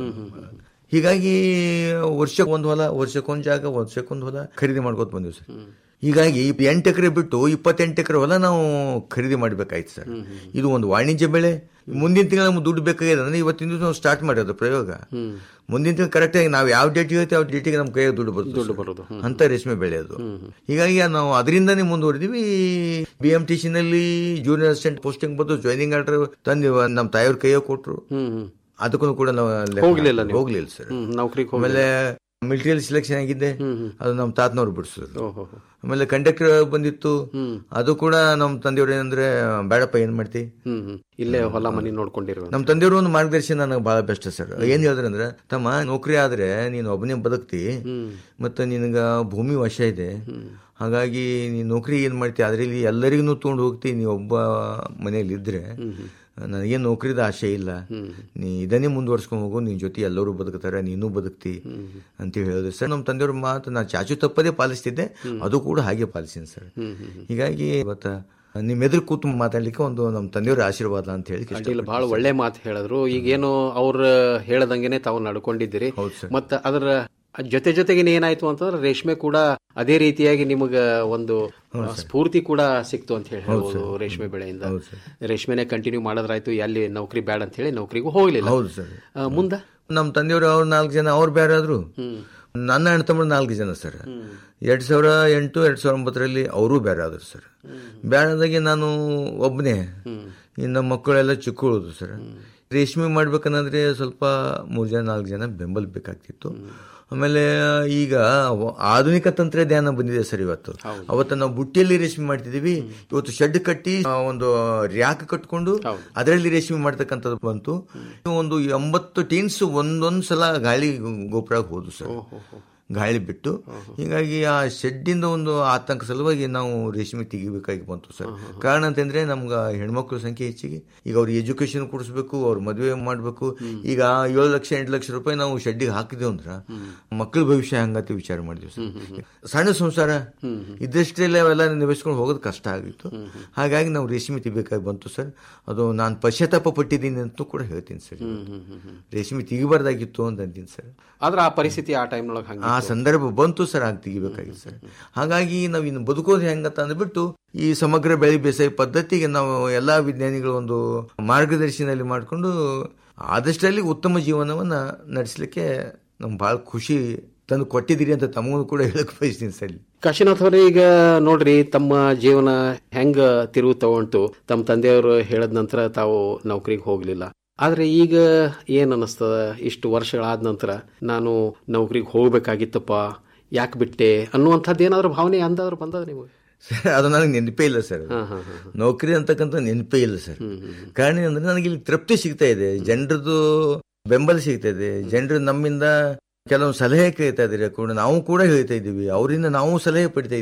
Speaker 3: ಹೀಗಾಗಿ ವರ್ಷಕ್ಕೊಂದು ಹೊಲ ವರ್ಷಕ್ಕೊಂದು ಜಾಗ ವರ್ಷಕ್ಕೊಂದು ಹೊಲ ಖರೀದಿ ಮಾಡ್ಕೊತ ಬಂದಿವಿ ಸರ್ ಹೀಗಾಗಿ ಎಂಟು ಎಕರೆ ಬಿಟ್ಟು ಇಪ್ಪತ್ತೆಂಟು ಎಕರೆ ಹೊಲ ನಾವು ಖರೀದಿ ಮಾಡ್ಬೇಕಾಯ್ತು ಸರ್ ಇದು ಒಂದು ವಾಣಿಜ್ಯ ಬೆಳೆ ಮುಂದಿನ ತಿಂಗಳ ನಮ್ಗೆ ದುಡ್ಡು ಬೇಕಾಗಿದೆ ಅಂದ್ರೆ ಇವತ್ತಿನ ದಿವಸ ನಾವು ಸ್ಟಾರ್ಟ್ ಮಾಡೋದು ಪ್ರಯೋಗ ಮುಂದಿನ ತಿಂಗಳು ಕರೆಕ್ಟ್ ಆಗಿ ನಾವು ಯಾವ ಡೇಟ್ ಹೇಳ್ತೀವಿ ಆ ಡೇಟಿಗೆ ನಮ್ಮ ಕೈಯಾಗ ದುಡ್ಡು ಬರುತ್ತೆ ದುಡ್ಡು ಬರೋದು ಅಂತ ರೇಷ್ಮೆ ಬೆಳೆ ಅದು ಹೀಗಾಗಿ ನಾವು ಅದರಿಂದಾನೇ ಮುಂದುವರೆದಿವಿ ಬಿ ಎಂ ಟಿ ನಲ್ಲಿ ಜೂನಿಯರ್ ಅಸಿಸ್ಟೆಂಟ್ ಪೋಸ್ಟಿಂಗ್ ಬಂದು ಜಾಯ್ನಿಂಗ್ ಆರ್ಡರ್ ತಂದು ನಮ್ಮ ತಾಯಿಯವ್ರ ಕೈಯಾಗ ಕೊಟ್ರು ಅದಕ್ಕೂ ಕೂಡ ನಾವು ಲೆಕ್ಕ
Speaker 2: ಹೋಗ್ಲಿಲ್ಲ ನೀವು?
Speaker 3: ಹೋಗ್ಲಿಲ್ಲ ಸರ್
Speaker 2: ಹ್ಮ್, ನೌಕರಿಗೆ
Speaker 3: ಆಮೇಲೆ ಮಿಲಿಟರಿಯಲ್ಲಿ ಸೆಲೆಕ್ಷನ್ ಆಗಿದ್ದೆ ಅದು ನಮ್ಮ ತಾತನವ್ರು ಬಿಡಿಸಿದ್ರು
Speaker 2: ಓಹೋ
Speaker 3: ಆಮೇಲೆ ಕಂಡಕ್ಟರ್ ಬಂದಿತ್ತು ಅದು ಕೂಡ ನಮ್ಮ ತಂದೆಯವ್ರು ಏನಂದ್ರೆ ಬೇಡಪ್ಪ ಏನ್ ಮಾಡ್ತಿ
Speaker 2: ಹ್ಮ್ ಹ್ಮ್. ಇಲ್ಲೇ ಹೊಲ ಮನಿ ನೋಡ್ಕೊಂಡಿರುವ
Speaker 3: ನಮ್ಮ ತಂದೆಯವರು ಒಂದು ಮಾರ್ಗದರ್ಶನ ನನಗೆ ಬಹಳ ಬೆಸ್ಟ್ ಸರ್ ಏನ್ ಹೇಳಿದ್ರೆ ಅಂದ್ರೆ ತಮ್ಮ ನೌಕರಿ ಆದ್ರೆ ನೀನು ಒಬ್ಬನೇ ಬದುಕ್ತಿ ಮತ್ತೆ ನಿನಗ ಭೂಮಿ ವಶ ಇದೆ ಹಾಗಾಗಿ ನೀನ್ ನೌಕರಿ ಏನ್ ಮಾಡ್ತಿ ಅದ್ರಲ್ಲಿ ಎಲ್ಲರಿಗೂ ತಗೊಂಡು ಹೋಗ್ತಿ ನೀ ಒಬ್ಬ ಮನೇಲಿ ಇದ್ರೆ ನನಗೇನು ನೌಕರಿದ ಆಸೆ ಇಲ್ಲ ನೀ ಇದನ್ನೇ ಮುಂದುವರ್ಸ್ಕೊಂಡು ಹೋಗು ನಿನ್ ಜೊತೆ ಎಲ್ಲರೂ ಬದುಕ್ತಾರೆ ನೀನು ಬದುಕ್ತಿ ಅಂತ ಹೇಳಿದ್ರೆ ಸರ್ ನಮ್ಮ ತಂದೆಯವ್ರ ಮಾತು ನಾನು ಚಾಚು ತಪ್ಪದೇ ಪಾಲಿಸ್ತಿದ್ದೆ ಅದು ಕೂಡ ಹಾಗೆ ಪಾಲಿಸಿನಿ ಸರ್ ಹೀಗಾಗಿ ಇವತ್ತ ನಿಮ್ಮ ಎದುರು ಕೂತು ಮಾತಾಡ್ಲಿಕ್ಕೆ ಒಂದು ನಮ್ಮ ತಂದೆಯವ್ರ ಆಶೀರ್ವಾದ ಅಂತ ಹೇಳಿ
Speaker 2: ಅಡ್ಡಿಲ್ಲ ಬಹಳ ಒಳ್ಳೆ ಮಾತು ಹೇಳಿದ್ರು ಈಗೇನು ಅವ್ರ ಹೇಳದಂಗೆನೆ ತಾವು ನಡ್ಕೊಂಡಿದ್ದೀರಿ ಮತ್ತ ಅದರ ಜೊತೆ ಜೊತೆಗೆ ಏನಾಯ್ತು ಅಂತಂದ್ರೆ ರೇಷ್ಮೆ ಕೂಡ ಅದೇ ರೀತಿಯಾಗಿ ನಿಮಗ ಒಂದು ಆ, ಸ್ಫೂರ್ತಿ ಕೂಡ ಸಿಕ್ತು ಅಂತ ಹೇಳಿ ಹೇಳ್ಬೋದು ರೇಷ್ಮೆ ಬೆಳೆಯಿಂದ ರೇಷ್ಮೆನೆ ಕಂಟಿನ್ಯೂ ಮಾಡೋದ್ರಾಯ್ತು ಎಲ್ಲಿ ನೌಕರಿ ಬೇಡ ಅಂತ ಹೇಳಿ ನೌಕರಿಗೂ ಹೋಗ್ಲಿಲ್ಲ
Speaker 3: ಹೌದು ಸರ್
Speaker 2: ಆ, ಮುಂದ
Speaker 3: ನಮ್ಮ ತಂದೆಯವರು ಅವ್ರು ನಾಲ್ಕು ಜನ ಅವ್ರು ಬೇರೆ ಆದ್ರು ನನ್ನ ಅಣ್ಣ ತಮ್ಮ ನಾಲ್ಕು ಜನ ಸರ್ ಎರಡ್ ಸಾವಿರ ಎಂಟು ಎರಡ್ ಸಾವಿರ ಒಂಬತ್ತರಲ್ಲಿ ಅವರು ಬೇರೆ ಆದ್ರು ಸರ್ ಬೇರೆ ಆದಾಗೆ ನಾನು ಒಬ್ಬನೇ ಇನ್ನು ಮಕ್ಕಳೆಲ್ಲ ಚಿಕ್ಕುಳುದು ಸರ್ ರೇಷ್ಮೆ ಮಾಡ್ಬೇಕನ್ನಂದ್ರೆ ಸ್ವಲ್ಪ ಮೂರು ಜನ ನಾಲ್ಕು ಜನ ಬೆಂಬಲ ಬೇಕಾಗ್ತಿತ್ತು ಆಮೇಲೆ ಈಗ ವ- ಆಧುನಿಕ ತಂತ್ರಜ್ಞಾನ ಬಂದಿದೆ ಸರ್ ಇವತ್ತು ಅವತ್ತು ನಾವು ಬುಟ್ಟಿಯಲ್ಲಿ ರೇಷ್ಮೆ ಮಾಡ್ತಿದೀವಿ ಇವತ್ತು ಶೆಡ್ ಕಟ್ಟಿ ಆ, ಒಂದು ರ್ಯಾಕ್ ಕಟ್ಕೊಂಡು ಅದರಲ್ಲಿ ರೇಷ್ಮೆ ಮಾಡ್ತಕ್ಕಂಥದ್ದು ಬಂತು ಒಂದು ಎಂಬತ್ತು ಟೀನ್ಸ್ ಒಂದೊಂದ್ ಸಲ ಗಾಳಿ ಗೋಪುರ ಹೋದು ಸರ್ ಗಾಳಿ ಬಿಟ್ಟು ಹೀಗಾಗಿ ಆ ಶೆಡ್ಡಿಂದ ಒಂದು ಆತಂಕ ಸಲುವಾಗಿ ನಾವು ರೇಷ್ಮೆ ತೆಗಿಬೇಕಾಗಿ ಬಂತು ಸರ್ ಕಾರಣ ಅಂತಂದ್ರೆ ನಮ್ಗೆ ಹೆಣ್ಮಕ್ಳ ಸಂಖ್ಯೆ ಹೆಚ್ಚಿಗೆ ಈಗ ಅವ್ರಿಗೆ ಎಜುಕೇಶನ್ ಕೊಡಿಸ್ಬೇಕು ಅವ್ರ ಮದುವೆ ಮಾಡ್ಬೇಕು ಈಗ ಏಳು ಲಕ್ಷ ಎಂಟು ಲಕ್ಷ ರೂಪಾಯಿ ನಾವು ಶೆಡ್ಡಿಗೆ ಹಾಕಿದೇವು ಅಂದ್ರ ಮಕ್ಕಳ ಭವಿಷ್ಯ ಹಂಗತಿ ವಿಚಾರ ಮಾಡಿದ್ವಿ ಸರ್ ಸಣ್ಣ ಸಂಸಾರ ಇದ್ದಷ್ಟೇ ಅವೆಲ್ಲ ನಿಭಾಯಿಸ್ಕೊಂಡು ಹೋಗೋದು ಕಷ್ಟ ಆಗಿತ್ತು ಹಾಗಾಗಿ ನಾವು ರೇಷ್ಮೆ ತೆಗಿಬೇಕಾಗಿ ಬಂತು ಸರ್ ಅದು ನಾನು ಪಶ್ಚಾತ್ತಾಪ ಪಟ್ಟಿದ್ದೀನಿ ಅಂತೂ ಕೂಡ ಹೇಳ್ತೀನಿ ಸರ್ ರೇಷ್ಮೆ ತೆಗಿಬಾರ್ದಾಗಿತ್ತು ಅಂತ ಅಂತೀನಿ ಸರ್
Speaker 2: ಆದ್ರೆ ಆ ಪರಿಸ್ಥಿತಿ ಆ ಟೈಮ್ನೊಳಗೆ ಹಂಗೆ
Speaker 3: ಆ ಸಂದರ್ಭ ಬಂತು ಸರ್ ಆಗ ತೆಗಿಬೇಕಾಗಿತ್ತು ಸರ್ ಹಾಗಾಗಿ ನಾವು ಇನ್ನು ಬದುಕೋದು ಹೆಂಗತ್ತ ಅಂದ್ಬಿಟ್ಟು ಈ ಸಮಗ್ರ ಬೆಳೆ ಬೇಸಾಯ ಪದ್ಧತಿಗೆ ನಾವು ಎಲ್ಲಾ ವಿಜ್ಞಾನಿಗಳ ಒಂದು ಮಾರ್ಗದರ್ಶನಲ್ಲಿ ಮಾಡಿಕೊಂಡು ಆದಷ್ಟರಲ್ಲಿ ಉತ್ತಮ ಜೀವನವನ್ನ ನಡೆಸಲಿಕ್ಕೆ ನಮ್ಗೆ ಬಹಳ ಖುಷಿ ತಂದು ಕೊಟ್ಟಿದ್ದೀರಿ ಅಂತ ತಮಗೂ ಕೂಡ ಹೇಳಕ್ ಬಯಸ್ತೀನಿ ಸರ್
Speaker 2: ಕಾಶಿನಾಥ್ ಅವರೇ ಈಗ ನೋಡ್ರಿ ತಮ್ಮ ಜೀವನ ಹೆಂಗ ತಿರುವು ತಗೊಂಡು ತಮ್ಮ ತಂದೆಯವರು ಹೇಳದ ನಂತರ ತಾವು ನೌಕರಿಗೆ ಹೋಗ್ಲಿಲ್ಲ ಆದ್ರೆ ಈಗ ಏನ್ ಅನಿಸ್ತದ ಇಷ್ಟು ವರ್ಷಗಳಾದ ನಂತರ ನಾನು ನೌಕರಿಗೆ ಹೋಗ್ಬೇಕಾಗಿತ್ತಪ್ಪ ಯಾಕೆ ಬಿಟ್ಟೆ ಅನ್ನುವಂಥದ್ದು ಏನಾದ್ರು ಭಾವನೆ ಅಂದಾದ್ರು ಬಂದದ ನಿಮಗೆ
Speaker 3: ಸರ್ ಅದು ನನಗೆ ನೆನಪೇ ಇಲ್ಲ ಸರ್ ನೌಕರಿ ಅಂತಕ್ಕಂಥ ನೆನಪೇ ಇಲ್ಲ ಸರ್ ಕಾರಣ ಏನಂದ್ರೆ ನನಗೆ ಇಲ್ಲಿ ತೃಪ್ತಿ ಸಿಗ್ತಾ ಇದೆ ಜನರದ್ದು ಬೆಂಬಲ ಸಿಗ್ತಾ ಇದೆ ಜನರು ನಮ್ಮಿಂದ ಕೆಲವೊಂದು ಸಲಹೆ ಕೇಳ್ತಾ ಇದ್ದಾರೆ ಕೂಡ ನಾವು ಕೂಡ ಹೇಳ್ತಾ ಇದ್ದೀವಿ ಅವರಿಂದ ನಾವು ಸಲಹೆ ಪಡಿತಾ ಇದ್ದೀವಿ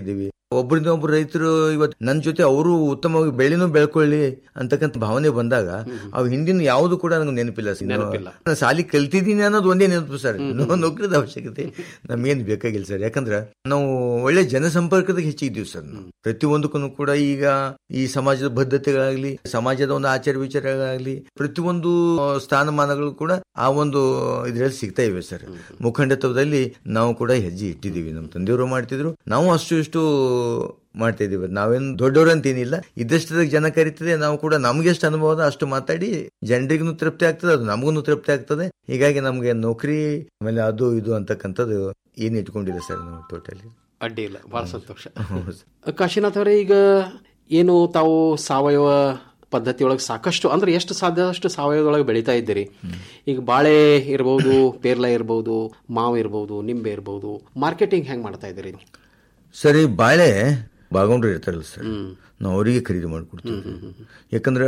Speaker 3: ಒಬ್ಬರಿಂದ ಒಬ್ರು ರೈತರು ಇವತ್ತು ನನ್ನ ಜೊತೆ ಅವರು ಉತ್ತಮವಾಗಿ ಬೆಳೆನೂ ಬೆಳ್ಕೊಳ್ಳಿ ಅಂತಕ್ಕಂಥ ಭಾವನೆ ಬಂದಾಗ ಅವು ಹಿಂದಿನ ಯಾವುದು ಕೂಡ ನನಗೆ ನೆನಪಿಲ್ಲ ಸರ್
Speaker 2: ನೆನಪಿಲ್ಲ.
Speaker 3: ನಾನು ಸಾಲಿ ಕಲ್ತಿದ್ದೀನಿ ಅನ್ನೋದು ಒಂದೇ ನೆನಪು ಸರ್ ಇನ್ನೂ ನೌಕರಿದ ಅವಶ್ಯಕತೆ ನಮ್ಗೇನು ಬೇಕಾಗಿಲ್ಲ ಸರ್ ಯಾಕಂದ್ರೆ ನಾವು ಒಳ್ಳೆ ಜನಸಂಪರ್ಕದಾಗ ಹೆಚ್ಚಿದ್ದೀವಿ ಸರ್ ನಾವು ಪ್ರತಿಯೊಂದಕ್ಕೂ ಕೂಡ ಈಗ ಈ ಸಮಾಜದ ಬದ್ಧತೆಗಳಾಗ್ಲಿ ಸಮಾಜದ ಒಂದು ಆಚಾರ ವಿಚಾರಗಳಾಗ್ಲಿ ಪ್ರತಿಯೊಂದು ಸ್ಥಾನಮಾನಗಳು ಕೂಡ ಆ ಒಂದು ಇದ್ರಲ್ಲಿ ಸಿಗ್ತಾ ಇವೆ ಸರ್ ಮುಖಂಡತ್ವದಲ್ಲಿ ನಾವು ಕೂಡ ಹೆಜ್ಜೆ ಇಟ್ಟಿದ್ದೀವಿ ನಮ್ಮ ತಂದೆಯವರು ಮಾಡ್ತಿದ್ರು ನಾವು ಅಷ್ಟು ಇಷ್ಟು ಮಾಡ್ತಾ ಇದೀವಿ ನಾವೇನು ದೊಡ್ಡವರು ಅಂತೇನಿಲ್ಲ ಇದ್ದಷ್ಟದಾಗ ಜನ ಕರೀತದೆ ನಾವು ಕೂಡ ನಮ್ಗೆ ಎಷ್ಟು ಅನುಭವ ಅದ ಅಷ್ಟು ಮಾತಾಡಿ ಜನರಿಗೂ ತೃಪ್ತಿ ಆಗ್ತದೆ ಅದು ನಮಗೂ ತೃಪ್ತಿ ಆಗ್ತದೆ ಹೀಗಾಗಿ ನಮ್ಗೆ ನೌಕರಿ ಆಮೇಲೆ ಅದು ಇದು ಅಂತಕ್ಕಂಥದ್ದು ಏನ್ ಇಟ್ಕೊಂಡಿದೆ ಸರ್ ನಾವು ಟೋಟಲಿ
Speaker 2: ಅಡ್ಡಿ ಇಲ್ಲ ಬಹಳ ಸಂತೋಷ ಕಾಶಿನಾಥ್ ಅವರೇ ಈಗ ಏನು ತಾವು ಸಾವಯವ ಪದ್ಧತಿಯೊಳಗೆ ಸಾಕಷ್ಟು ಅಂದ್ರೆ ಎಷ್ಟು ಸಾಧ್ಯ ಅಷ್ಟು ಸಾವಯವದೊಳಗೆ ಬೆಳೀತಾ ಇದ್ದೀರಿ ಈಗ ಬಾಳೆ ಇರ್ಬೋದು ಪೇರ್ಲ ಇರ್ಬೋದು ಮಾವು ಇರ್ಬೋದು ನಿಂಬೆ ಇರ್ಬೋದು ಮಾರ್ಕೆಟಿಂಗ್ ಹೆಂಗ್ ಮಾಡ್ತಾ ಇದ್ದೀರಿ
Speaker 3: ಸರಿ ಬಾಳೆ ಬಾಗೌಂಡ್ರು ಇರ್ತಾರಲ್ಲ ಸರ್ ನಾವು ಅವರಿಗೆ ಖರೀದಿ ಮಾಡಿಕೊಡ್ತೀವಿ ಯಾಕಂದ್ರೆ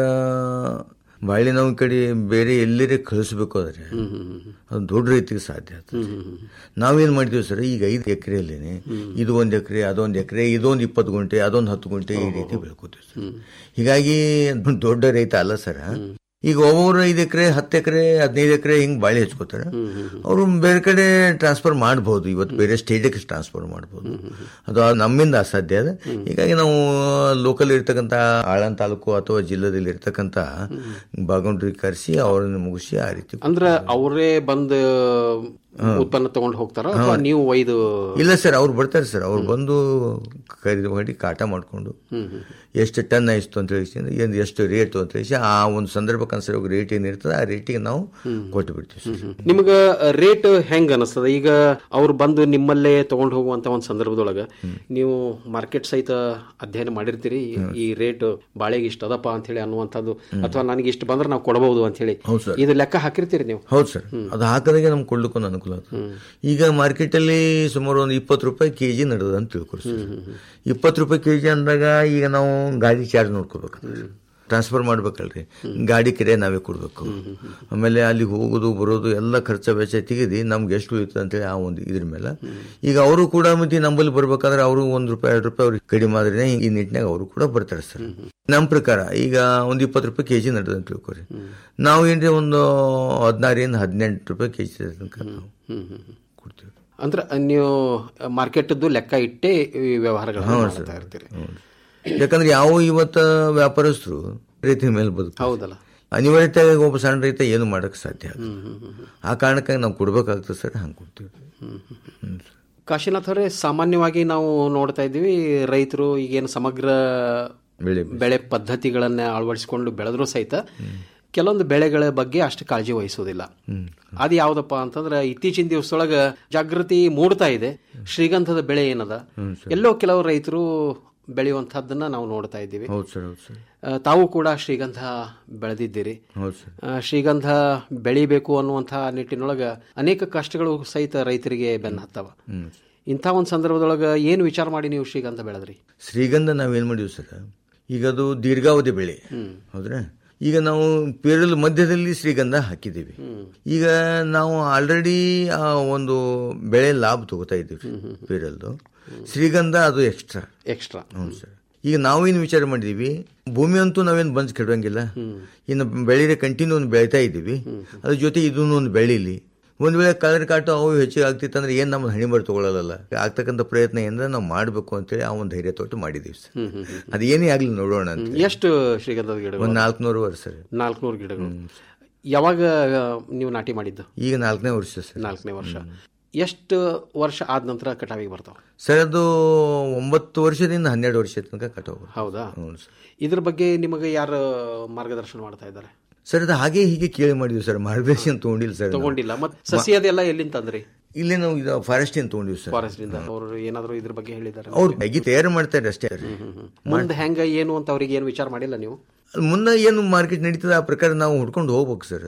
Speaker 3: ಬಾಳೆ ನಾವು ಈ ಕಡೆ ಬೇರೆ ಎಲ್ಲರೇ ಕಳಿಸ್ಬೇಕು ಆದ್ರೆ ಅದು ದೊಡ್ಡ ರೈತಿಗೆ ಸಾಧ್ಯ ಆಗ್ತದೆ ನಾವೇನ್ ಮಾಡ್ತೀವಿ ಸರ್ ಈಗ ಐದು ಎಕರೆಯಲ್ಲೇನೆ ಇದು ಒಂದ್ ಎಕರೆ ಅದೊಂದು ಎಕರೆ ಇದೊಂದು ಇಪ್ಪತ್ತು ಗುಂಟೆ ಅದೊಂದು ಹತ್ತು ಗುಂಟೆ ಈ ರೀತಿ ಬೆಳ್ಕೋತೀವಿ ಸರ್ ಹೀಗಾಗಿ ದೊಡ್ಡ ರೈತ ಅಲ್ಲ ಸರ್ ಈಗ ಒಬ್ಬೊಬ್ರು ಐದು ಎಕರೆ ಹತ್ತು ಎಕರೆ ಹದಿನೈದು ಎಕರೆ ಹಿಂಗ್ ಬಾಳೆ ಹಚ್ಕೋತಾರೆ ಅವರು ಬೇರೆ ಕಡೆ ಟ್ರಾನ್ಸ್ಫರ್ ಮಾಡಬಹುದು ಇವತ್ತು ಬೇರೆ ಸ್ಟೇಟಿಗೆ ಟ್ರಾನ್ಸ್ಫರ್ ಮಾಡಬಹುದು ಅದು ನಮ್ಮಿಂದ ಅಸಾಧ್ಯ ಅದ ಹೀಗಾಗಿ ನಾವು ಲೋಕಲ್ ಇರ್ತಕ್ಕಂಥ ಆಳನ್ ತಾಲೂಕು ಅಥವಾ ಜಿಲ್ಲೆದಲ್ಲಿ ಇರ್ತಕ್ಕಂಥ ಬಾಗೌಂಡ್ರಿಗೆ ಕರೆಸಿ ಅವರನ್ನು ಮುಗಿಸಿ ಆ ರೀತಿ
Speaker 2: ಅಂದ್ರೆ ಅವರೇ ಬಂದು ಉತ್ಪನ್ನ ತಗೊಂಡು ಹೋಗ್ತಾರ ಅಥವಾ ನೀವು ಒಯ್ದು
Speaker 3: ಇಲ್ಲ ಸರ್ ಅವ್ರು ಬರ್ತಾರೆ ಸರ್ ಅವ್ರು ಬಂದು ಖರೀದಿ ಮಾಡಿ ಕಾಟ ಮಾಡ್ಕೊಂಡು ಎಷ್ಟು ಟನ್ ಆಯಿತು ಅಂತ ಹೇಳಿ ಏನು ಎಷ್ಟು ರೇಟ್ ಅಂತ ಹೇಳಿ ಆ ಒಂದು ಸಂದರ್ಭಕ್ಕೆ ಅನ್ಸರಿ ರೇಟ್ ಏನಿರ್ತದೆ ಆ ರೇಟಿಗೆ ನಾವು ಕೊಟ್ಟು ಬಿಡ್ತೀವಿ ಸರ್
Speaker 2: ನಿಮ್ಗ ರೇಟ್ ಹೆಂಗ್ ಅನಿಸ್ತದ ಈಗ ಅವ್ರು ಬಂದು ನಿಮ್ಮಲ್ಲೇ ತಗೊಂಡು ಹೋಗುವಂತ ಒಂದು ಸಂದರ್ಭದೊಳಗ ನೀವು ಮಾರ್ಕೆಟ್ ಸಹಿತ ಅಧ್ಯಯನ ಮಾಡಿರ್ತೀರಿ ಈ ರೇಟ್ ಬಾಳೆಗೆ ಇಷ್ಟ ಅದಪ್ಪ ಅಂತ ಹೇಳಿ ಅನ್ನುವಂಥದ್ದು ಅಥವಾ ನನಗೆ ಇಷ್ಟು ಬಂದ್ರೆ ನಾವು ಕೊಡಬಹುದು ಅಂತ ಹೇಳಿ
Speaker 3: ಹೌದು ಸರ್.
Speaker 2: ಇದು ಲೆಕ್ಕ ಹಾಕಿರ್ತೀರಿ ನೀವು
Speaker 3: ಹೌದು ಸರ್ ಅದು ಹಾಕಿದಾಗೆ ನಮ್ಗೆ ಕೊಡ್ಲಿಕ್ಕೂ ಒಂದು ಅನುಕೂಲ ಆಗ್ತದೆ ಈಗ ಮಾರ್ಕೆಟಲ್ಲಿ ಸುಮಾರು ಒಂದು ಇಪ್ಪತ್ತು ರೂಪಾಯಿ ಕೆ ಜಿ ನಡೆದ ಅಂತ ತಿಳ್ಕೊರಿ ಸರ್ ಇಪ್ಪತ್ತು ರೂಪಾಯಿ ಕೆ ಜಿ ಅಂದಾಗ ಈಗ ನಾವು ಗಾಡಿ ಚಾರ್ಜ್ ನೋಡ್ಕೋಬೇಕು ಟ್ರಾನ್ಸ್ಫರ್ ಮಾಡ್ಬೇಕಲ್ರಿ ಗಾಡಿ ಕಿರೆ ನಾವೇ ಕೊಡ್ಬೇಕು ಆಮೇಲೆ ಅಲ್ಲಿ ಹೋಗೋದು ಬರೋದು ಎಲ್ಲ ಖರ್ಚ ವೆಚ್ಚ ತೆಗೆದು ನಮ್ಗೆ ಎಷ್ಟು ಉಳಿತದೆ ಅಂತೇಳಿ ಆ ಒಂದು ಇದ್ರ ಮೇಲೆ ಈಗ ಅವರು ಕೂಡ ಮತ್ತೆ ನಂಬಲ್ಲಿ ಬರ್ಬೇಕಾದ್ರೆ ಅವರು ಒಂದು ರೂಪಾಯಿ ಎರಡು ರೂಪಾಯಿ ಅವ್ರಿಗೆ ಕಡಿಮೆ ಆದ್ರೆ ಈ ನಿಟ್ಟಿನಾಗ ಅವರು ಕೂಡ ಬರ್ತಾರೆ ಸರ್ ನಮ್ಮ ಪ್ರಕಾರ ಈಗ ಒಂದು ಇಪ್ಪತ್ತು ರೂಪಾಯಿ ಕೆಜಿ ನಡೆದ ಅಂತ ತಿಳ್ಕೊರಿ ನಾವು ಏನ್ರಿ ಒಂದು ಹದಿನಾರಿಂದ ಹದಿನೆಂಟು ರೂಪಾಯಿ ಕೆಜಿ ತನಕ ನಾವು
Speaker 2: ಅಂದ್ರೆ ನೀವು ಮಾರ್ಕೆಟ್ದು ಲೆಕ್ಕ ಇಟ್ಟೇ ಈ ವ್ಯವಹಾರಗಳನ್ನ
Speaker 3: ಹೌದು
Speaker 2: ಮಾಡ್ತಾ
Speaker 3: ಸರ್.
Speaker 2: ಇರ್ತೀರಿ
Speaker 3: ಯಾಕಂದ್ರೆ ಯಾವ ಇವತ್ತ ವ್ಯಾಪಾರಸ್ಥರು ರೈತರ ಮೇಲೆ ಬದುಕು
Speaker 2: ಹೌದಲ್ಲ
Speaker 3: ಅನಿವಾರ್ಯತೆಯಾಗಿ ಒಬ್ಬ ಸಣ್ಣ ರೈತ ಏನು ಮಾಡಕ್ ಸಾಧ್ಯ ಆಗಲ್ಲ. ಆ ಕಾರಣಕ್ಕಾಗಿ ನಾವು ಕೊಡ್ಬೇಕಾಗ್ತದೆ ಸರ್ ಹಂಗೆ ಕೊಡ್ತೀವಿ
Speaker 2: ಕಾಶಿನಾಥ್ ಅವರೇ ಸಾಮಾನ್ಯವಾಗಿ ನಾವು ನೋಡ್ತಾ ಇದ್ದೀವಿ ರೈತರು ಈಗೇನು ಸಮಗ್ರ
Speaker 3: ಬೆಳೆ
Speaker 2: ಬೆಳೆ ಪದ್ಧತಿಗಳನ್ನ ಅಳವಡಿಸಿಕೊಂಡು ಬೆಳೆದ್ರು ಸಹಿತ ಕೆಲವೊಂದು ಬೆಳೆಗಳ ಬಗ್ಗೆ ಅಷ್ಟು ಕಾಳಜಿ ವಹಿಸೋದಿಲ್ಲ ಅದು ಯಾವ್ದಪ್ಪ ಅಂತಂದ್ರೆ ಇತ್ತೀಚಿನ ದಿವಸದೊಳಗ ಜಾಗೃತಿ ಮೂಡ್ತಾ ಇದೆ ಶ್ರೀಗಂಧದ ಬೆಳೆ ಏನದ ಎಲ್ಲೋ ಕೆಲವು ರೈತರು ಬೆಳೆಯುವಂತಹದ್ದನ್ನ ನಾವು ನೋಡ್ತಾ ಇದ್ದೀವಿ
Speaker 3: ಹೌದು ಸರ್ ಹೌದು ಸರ್
Speaker 2: ಆ, ತಾವು ಕೂಡ ಶ್ರೀಗಂಧ ಬೆಳೆದಿದ್ದೀರಿ
Speaker 3: ಹೌದು ಸರ್
Speaker 2: ಆ, ಶ್ರೀಗಂಧ ಬೆಳಿಬೇಕು ಅನ್ನುವಂಥ ನಿಟ್ಟಿನೊಳಗ ಅನೇಕ ಕಷ್ಟಗಳು ಸಹಿತ ರೈತರಿಗೆ ಬೆನ್ನ ಹತ್ತವ
Speaker 3: ಹ್ಮ್.
Speaker 2: ಇಂಥ ಒಂದು ಸಂದರ್ಭದೊಳಗ ಏನು ವಿಚಾರ ಮಾಡಿ ನೀವು ಶ್ರೀಗಂಧ ಬೆಳೆದ್ರಿ
Speaker 3: ಶ್ರೀಗಂಧ ನಾವೇನ್ ಮಾಡಿವಿ ಸರ್ ಈಗ ಅದು ದೀರ್ಘಾವಧಿ ಬೆಳೆ ಹೌದ್ರಾ ಈಗ ನಾವು ಪೇರಲ್ ಮಧ್ಯದಲ್ಲಿ ಶ್ರೀಗಂಧ ಹಾಕಿದ್ದೀವಿ ಈಗ ನಾವು ಆಲ್ರೆಡಿ ಆ ಒಂದು ಬೆಳೆ ಲಾಭ ತಗೋತಾ ಇದ್ದೀವಿ ಪೇರಲ್ದು ಶ್ರೀಗಂಧ ಅದು ಎಕ್ಸ್ಟ್ರಾ
Speaker 2: ಎಕ್ಸ್ಟ್ರಾ
Speaker 3: ಹೌದು ಸರ್ ಈಗ ನಾವೇನು ವಿಚಾರ ಮಾಡಿದೀವಿ ಭೂಮಿ ಅಂತೂ ನಾವೇನು ಬಂದ್ ಕೆಡವಂಗಿಲ್ಲ ಇನ್ನು ಬೆಳೆರೆ ಕಂಟಿನ್ಯೂ ಒಂದು ಬೆಳಿತಾ ಇದ್ದೀವಿ ಅದ್ರ ಜೊತೆ ಇದನ್ನು ಒಂದು ಬೆಳೀಲಿ ಒಂದ್ ವೇಳೆ ಕಲರ್ ಕಾಟು ಅವು ಹೆಚ್ಚಿಗೆ ಆಗ್ತಿತ್ತಂದ್ರೆ ಏನ್ ನಮ್ಮ ಹಣಿ ಬರ್ ತಗೊಳ್ಳಲ್ಲ ಆಗ್ತಕ್ಕಂಥ ಪ್ರಯತ್ನ ಏನಿದೆ ನಾವು ಮಾಡಬೇಕು ಅಂತೇಳಿ ಆ ಒಂದು ಧೈರ್ಯ ತೊಟ್ಟು ಮಾಡಿದೀವಿ ಸರ್ ಅದು ಏನೇ ಆಗ್ಲಿ ನೋಡೋಣ ಅಂತ
Speaker 2: ಎಷ್ಟು ಶ್ರೀಗಂಧದ ಗಿಡಗಳು
Speaker 3: ಒಂದ್ ನಾಲ್ಕುನೂರು ವರ್ಷ ಸರ್
Speaker 2: ನಾಲ್ಕುನೂರು ಗಿಡಗಳು ಯಾವಾಗ ಆ, ನೀವು ನಾಟಿ ಮಾಡಿದ್ದು
Speaker 3: ಈಗ ನಾಲ್ಕನೇ ವರ್ಷ ಸರ್
Speaker 2: ನಾಲ್ಕನೇ ವರ್ಷ ಎಷ್ಟು ವರ್ಷ ಆದ ನಂತರ ಕಟಾವಿಗೆ ಬರ್ತಾವ
Speaker 3: ಸರ್ ಅದು ಒಂಬತ್ತು ವರ್ಷದಿಂದ ಹನ್ನೆರಡು ವರ್ಷ ತನಕ ಕಟಾವು
Speaker 2: ಹೌದಾ
Speaker 3: ಹ್ಞೂ ಸರ್
Speaker 2: ಇದ್ರ ಬಗ್ಗೆ ನಿಮಗೆ ಯಾರು ಮಾರ್ಗದರ್ಶನ ಮಾಡ್ತಾ ಇದ್ದಾರೆ
Speaker 3: ಸರ್ ಅದು ಹಾಗೆ ಹೀಗೆ ಕೇಳಿ ಮಾಡಿದ್ವಿ ಸರ್ ಮಾರ್ಗದರ್ಶನ ತಗೊಂಡಿಲ್ಲ ಸರ್ ನಾವು.
Speaker 2: ತಗೊಂಡಿಲ್ಲ ಮತ್ತೆ ಸಸಿ ಅದೆಲ್ಲ ಎಲ್ಲಿಂದ ತಂದ್ರಿ
Speaker 3: ಇಲ್ಲೇ ನಾವು ಇದು ಫಾರೆಸ್ಟ್ ಏನು ತಗೊಂಡಿವಿ ಸರ್
Speaker 2: ಫಾರೆಸ್ಟ್ ಇಂದ ಅವರು ಏನಾದ್ರು ಇದ್ರ ಬಗ್ಗೆ ಹೇಳಿದ್ದಾರೆ
Speaker 3: ಅವ್ರು ಮ್ಯಾಗಿ ತಯಾರು ಮಾಡ್ತಾರೆ ಅಷ್ಟೇ
Speaker 2: ಮುಂದೆ ಹೆಂಗ ಏನು ಅಂತ ಅವ್ರಿಗೆ ಏನು ವಿಚಾರ ಮಾಡಿಲ್ಲ ನೀವು
Speaker 3: ಅಲ್ಲಿ ಮುಂದೆ ಏನು ಮಾರ್ಕೆಟ್ ನಡೀತದೆ ಆ ಪ್ರಕಾರ ನಾವು ಹುಡ್ಕೊಂಡು ಹೋಗ್ಬೇಕು ಸರ್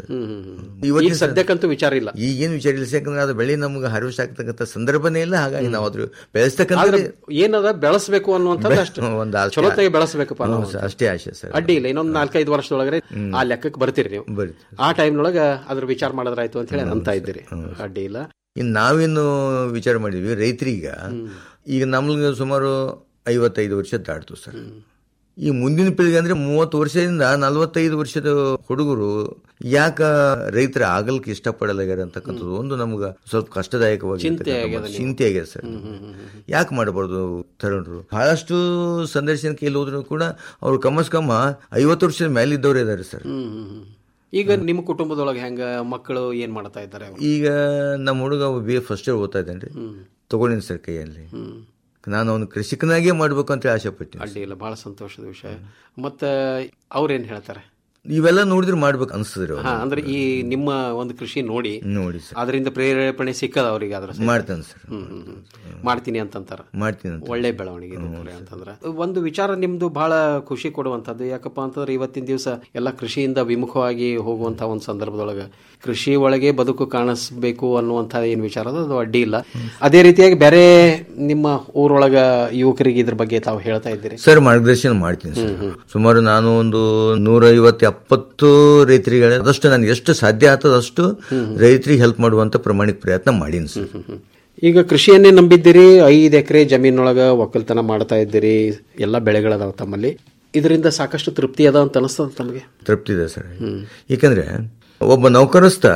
Speaker 2: ಈಗ ಸದ್ಯಕ್ಕಂತೂ ವಿಚಾರ ಇಲ್ಲ
Speaker 3: ಈಗೇನು ವಿಚಾರ ಇಲ್ಲ ಸರ್, ಯಾಕಂದ್ರೆ ಅದು ಬೆಳೆ ನಮ್ಗೆ ಹಾರ್ವೆಸ್ಟ್ ಆಗ್ತಕ್ಕಂಥ ಸಂದರ್ಭನೇ ಇಲ್ಲ ಹಾಗಾಗಿ ನಾವು ಅದ್ರ ಬೆಳೆಸ್ತಕ್ಕಂಥ
Speaker 2: ಆದ್ರೆ ಏನದ ಬೆಳೆಸಬೇಕು ಅನ್ನುವಂಥದ್ದು ಅಷ್ಟು
Speaker 3: ಒಂದು ಆಸೆ.
Speaker 2: ಚಲೋತ್ತಾಗಿ ಬೆಳೆಸಬೇಕಪ್ಪ
Speaker 3: ಹ್ಞೂ
Speaker 2: ನಾವು
Speaker 3: ಸರ್, ಅಷ್ಟೇ ಆಸೆ ಸರ್
Speaker 2: ಅಡ್ಡಿ ಇಲ್ಲ ಇನ್ನೊಂದು ನಾಲ್ಕೈದು ವರ್ಷದೊಳಗಡೆ ಆ ಲೆಕ್ಕಕ್ಕೆ ಬರ್ತೀರಿ ನೀವು ಆ ಟೈಮ್ನೊಳಗ ಅದ್ರ ವಿಚಾರ ಮಾಡಿದ್ರಾಯ್ತು ಅಂತ ಹೇಳಿ ಅಂತ ಇದ್ದೀರಿ ಅಡ್ಡಿ ಇಲ್ಲ
Speaker 3: ಇನ್ನು ನಾವೇನು ವಿಚಾರ ಮಾಡಿದ್ವಿ ರೈತರೀಗ ಈಗ ನಮ್ಗೆ ಸುಮಾರು ಐವತ್ತೈದು ವರ್ಷ ದಾಟ್ತು ಸರ್ ಈ ಮುಂದಿನ ಪೀಳಿಗೆ ಅಂದ್ರೆ ಮೂವತ್ತು ವರ್ಷದಿಂದ ನಲವತ್ತೈದು ವರ್ಷದ ಹುಡುಗರು ಯಾಕ ರೈತರ ಆಗಲ್ಕ್ ಇಷ್ಟಪಡಲಾಗ್ಯಾರ ಅಂತಕ್ಕಂಥದ್ದು ಒಂದು ನಮ್ಗೆ ಸ್ವಲ್ಪ ಕಷ್ಟದಾಯಕವಾಗಿ
Speaker 2: ಚಿಂತೆ ಆಗ್ಯದ ನಿಮ್ಗೆ.
Speaker 3: ಚಿಂತೆ ಆಗ್ಯದ ಸರ್ ಯಾಕೆ ಮಾಡಬಾರ್ದು ತರುಣರು ಬಹಳಷ್ಟು ಸಂದರ್ಶನಕ್ಕೆ ಎಲ್ಲಿ ಹೋದ್ರು ಕೂಡ ಅವ್ರು ಕಮ್ಮಸ್ ಕಮ್ಮ ಐವತ್ತು ವರ್ಷದ ಮೇಲೆ ಇದ್ದವ್ರು ಇದಾರೆ ಸರ್
Speaker 2: ಹ್ಮ್, ಹ್ಮ್, ಹ್ಮ್. ಈಗ ನಿಮ್ಮ ಕುಟುಂಬದೊಳಗೆ ಹೆಂಗ ಮಕ್ಕಳು ಏನ್ ಮಾಡ್ತಾ ಇದ್ದಾರೆ ಅವ್ರು?
Speaker 3: ಈಗ ನಮ್ಮ ಹುಡುಗ ಬಿ ಎ ಫಸ್ಟ್ ಇಯರ್ ಓದ್ತಾ ಇದ್ದಾನೆ ತಗೊಂಡಿನಿ ಸರ್ ಕೈಯಲ್ಲಿ ನಾನು ಅವನು ಕೃಷಿಕನಾಗೇ ಮಾಡ್ಬೇಕು ಅಂತ ಆಸೆ ಪಟ್ಟಿನಿ
Speaker 2: ಅಡ್ಡಿ ಇಲ್ಲ ಬಹಳ ಸಂತೋಷದ ವಿಷಯ ಮತ್ತೆ ಅವ್ರೇನ್ ಹೇಳ್ತಾರೆ
Speaker 3: ಇವೆಲ್ಲ ನೋಡಿದ್ರೆ ಮಾಡ್ಬೇಕು ಅನ್ಸ್ತದ್ರಿ ಅವ್ರು.
Speaker 2: ಹಾ ಅಂದ್ರೆ ಈ ನಿಮ್ಮ ಒಂದು ಕೃಷಿ ನೋಡಿ
Speaker 3: ನೋಡಿ ಸರ್
Speaker 2: ಅದರಿಂದ ಪ್ರೇರೇಪಣೆ ಸಿಕ್ಕದ ಅವ್ರಿಗೆ ಅದ್ರ ಸಹಿತ?
Speaker 3: ಮಾಡ್ತಾನೆ ಸರ್
Speaker 2: ಹ್ಮ್, ಹ್ಮ್, ಹ್ಮ್. ಮಾಡ್ತೀನಿ ಅಂತಂತಾರ
Speaker 3: ಮಾಡ್ತೀನಿ ಅಂತ
Speaker 2: ಒಳ್ಳೆ ಬೆಳವಣಿಗೆ ಇದೆ ನೋಡ್ರಿ ಅಂತಂದ್ರ ಒಂದು ವಿಚಾರ ನಿಮ್ದು ಬಹಳ ಖುಷಿ ಕೊಡುವಂತದ್ದು ಯಾಕಪ್ಪ ಅಂತಂದ್ರೆ ಇವತ್ತಿನ ದಿವಸ ಎಲ್ಲ ಕೃಷಿಯಿಂದ ವಿಮುಖವಾಗಿ ಹೋಗುವಂತ ಒಂದು ಸಂದರ್ಭದೊಳಗ ಕೃಷಿ ಒಳಗೆ ಬದುಕು ಕಾಣಿಸ್ಬೇಕು ಅನ್ನುವಂತ ಏನ್ ವಿಚಾರ ಅದ ಅದು ಅಡ್ಡಿ ಇಲ್ಲ ಅದೇ ರೀತಿಯಾಗಿ ಬೇರೆ ನಿಮ್ಮ ಊರೊಳಗ ಯುವಕರಿಗೆ ಇದ್ರ ಬಗ್ಗೆ ತಾವು ಹೇಳ್ತಾ ಇದ್ದೀರಿ
Speaker 3: ಸರ್ ಮಾರ್ಗದರ್ಶನ ಮಾಡ್ತೀನಿ ಸರ್ ಸುಮಾರು ನಾನು ಒಂದು ನೂರ ಐವತ್ತು ಎಪ್ಪತ್ತು ರೈತರಿಗೆ ಅದಷ್ಟು ನನಗೆ ಎಷ್ಟು ಸಾಧ್ಯ ಆಗ್ತದ ಅಷ್ಟು ರೈತರಿಗೆ ಹೆಲ್ಪ್ ಮಾಡುವಂತ ಪ್ರಾಮಾಣಿಕ ಪ್ರಯತ್ನ ಮಾಡೀನಿ ಸರ್
Speaker 2: ಈಗ ಕೃಷಿಯನ್ನೇ ನಂಬಿದ್ದೀರಿ ಐದು ಎಕರೆ ಜಮೀನೊಳಗ ಒಕ್ಕಲ್ತನ ಮಾಡ್ತಾ ಇದ್ದೀರಿ ಎಲ್ಲ ಬೆಳೆಗಳದಾವ ತಮ್ಮಲ್ಲಿ ಇದರಿಂದ ಸಾಕಷ್ಟು ತೃಪ್ತಿ ಅದ ಅಂತ ಅನಿಸ್ತದ ತಮಗೆ
Speaker 3: ತೃಪ್ತಿ ಇದೆ ಸರ್ ಯಾಕಂದ್ರೆ ಒಬ್ಬ ನೌಕರಸ್ಥ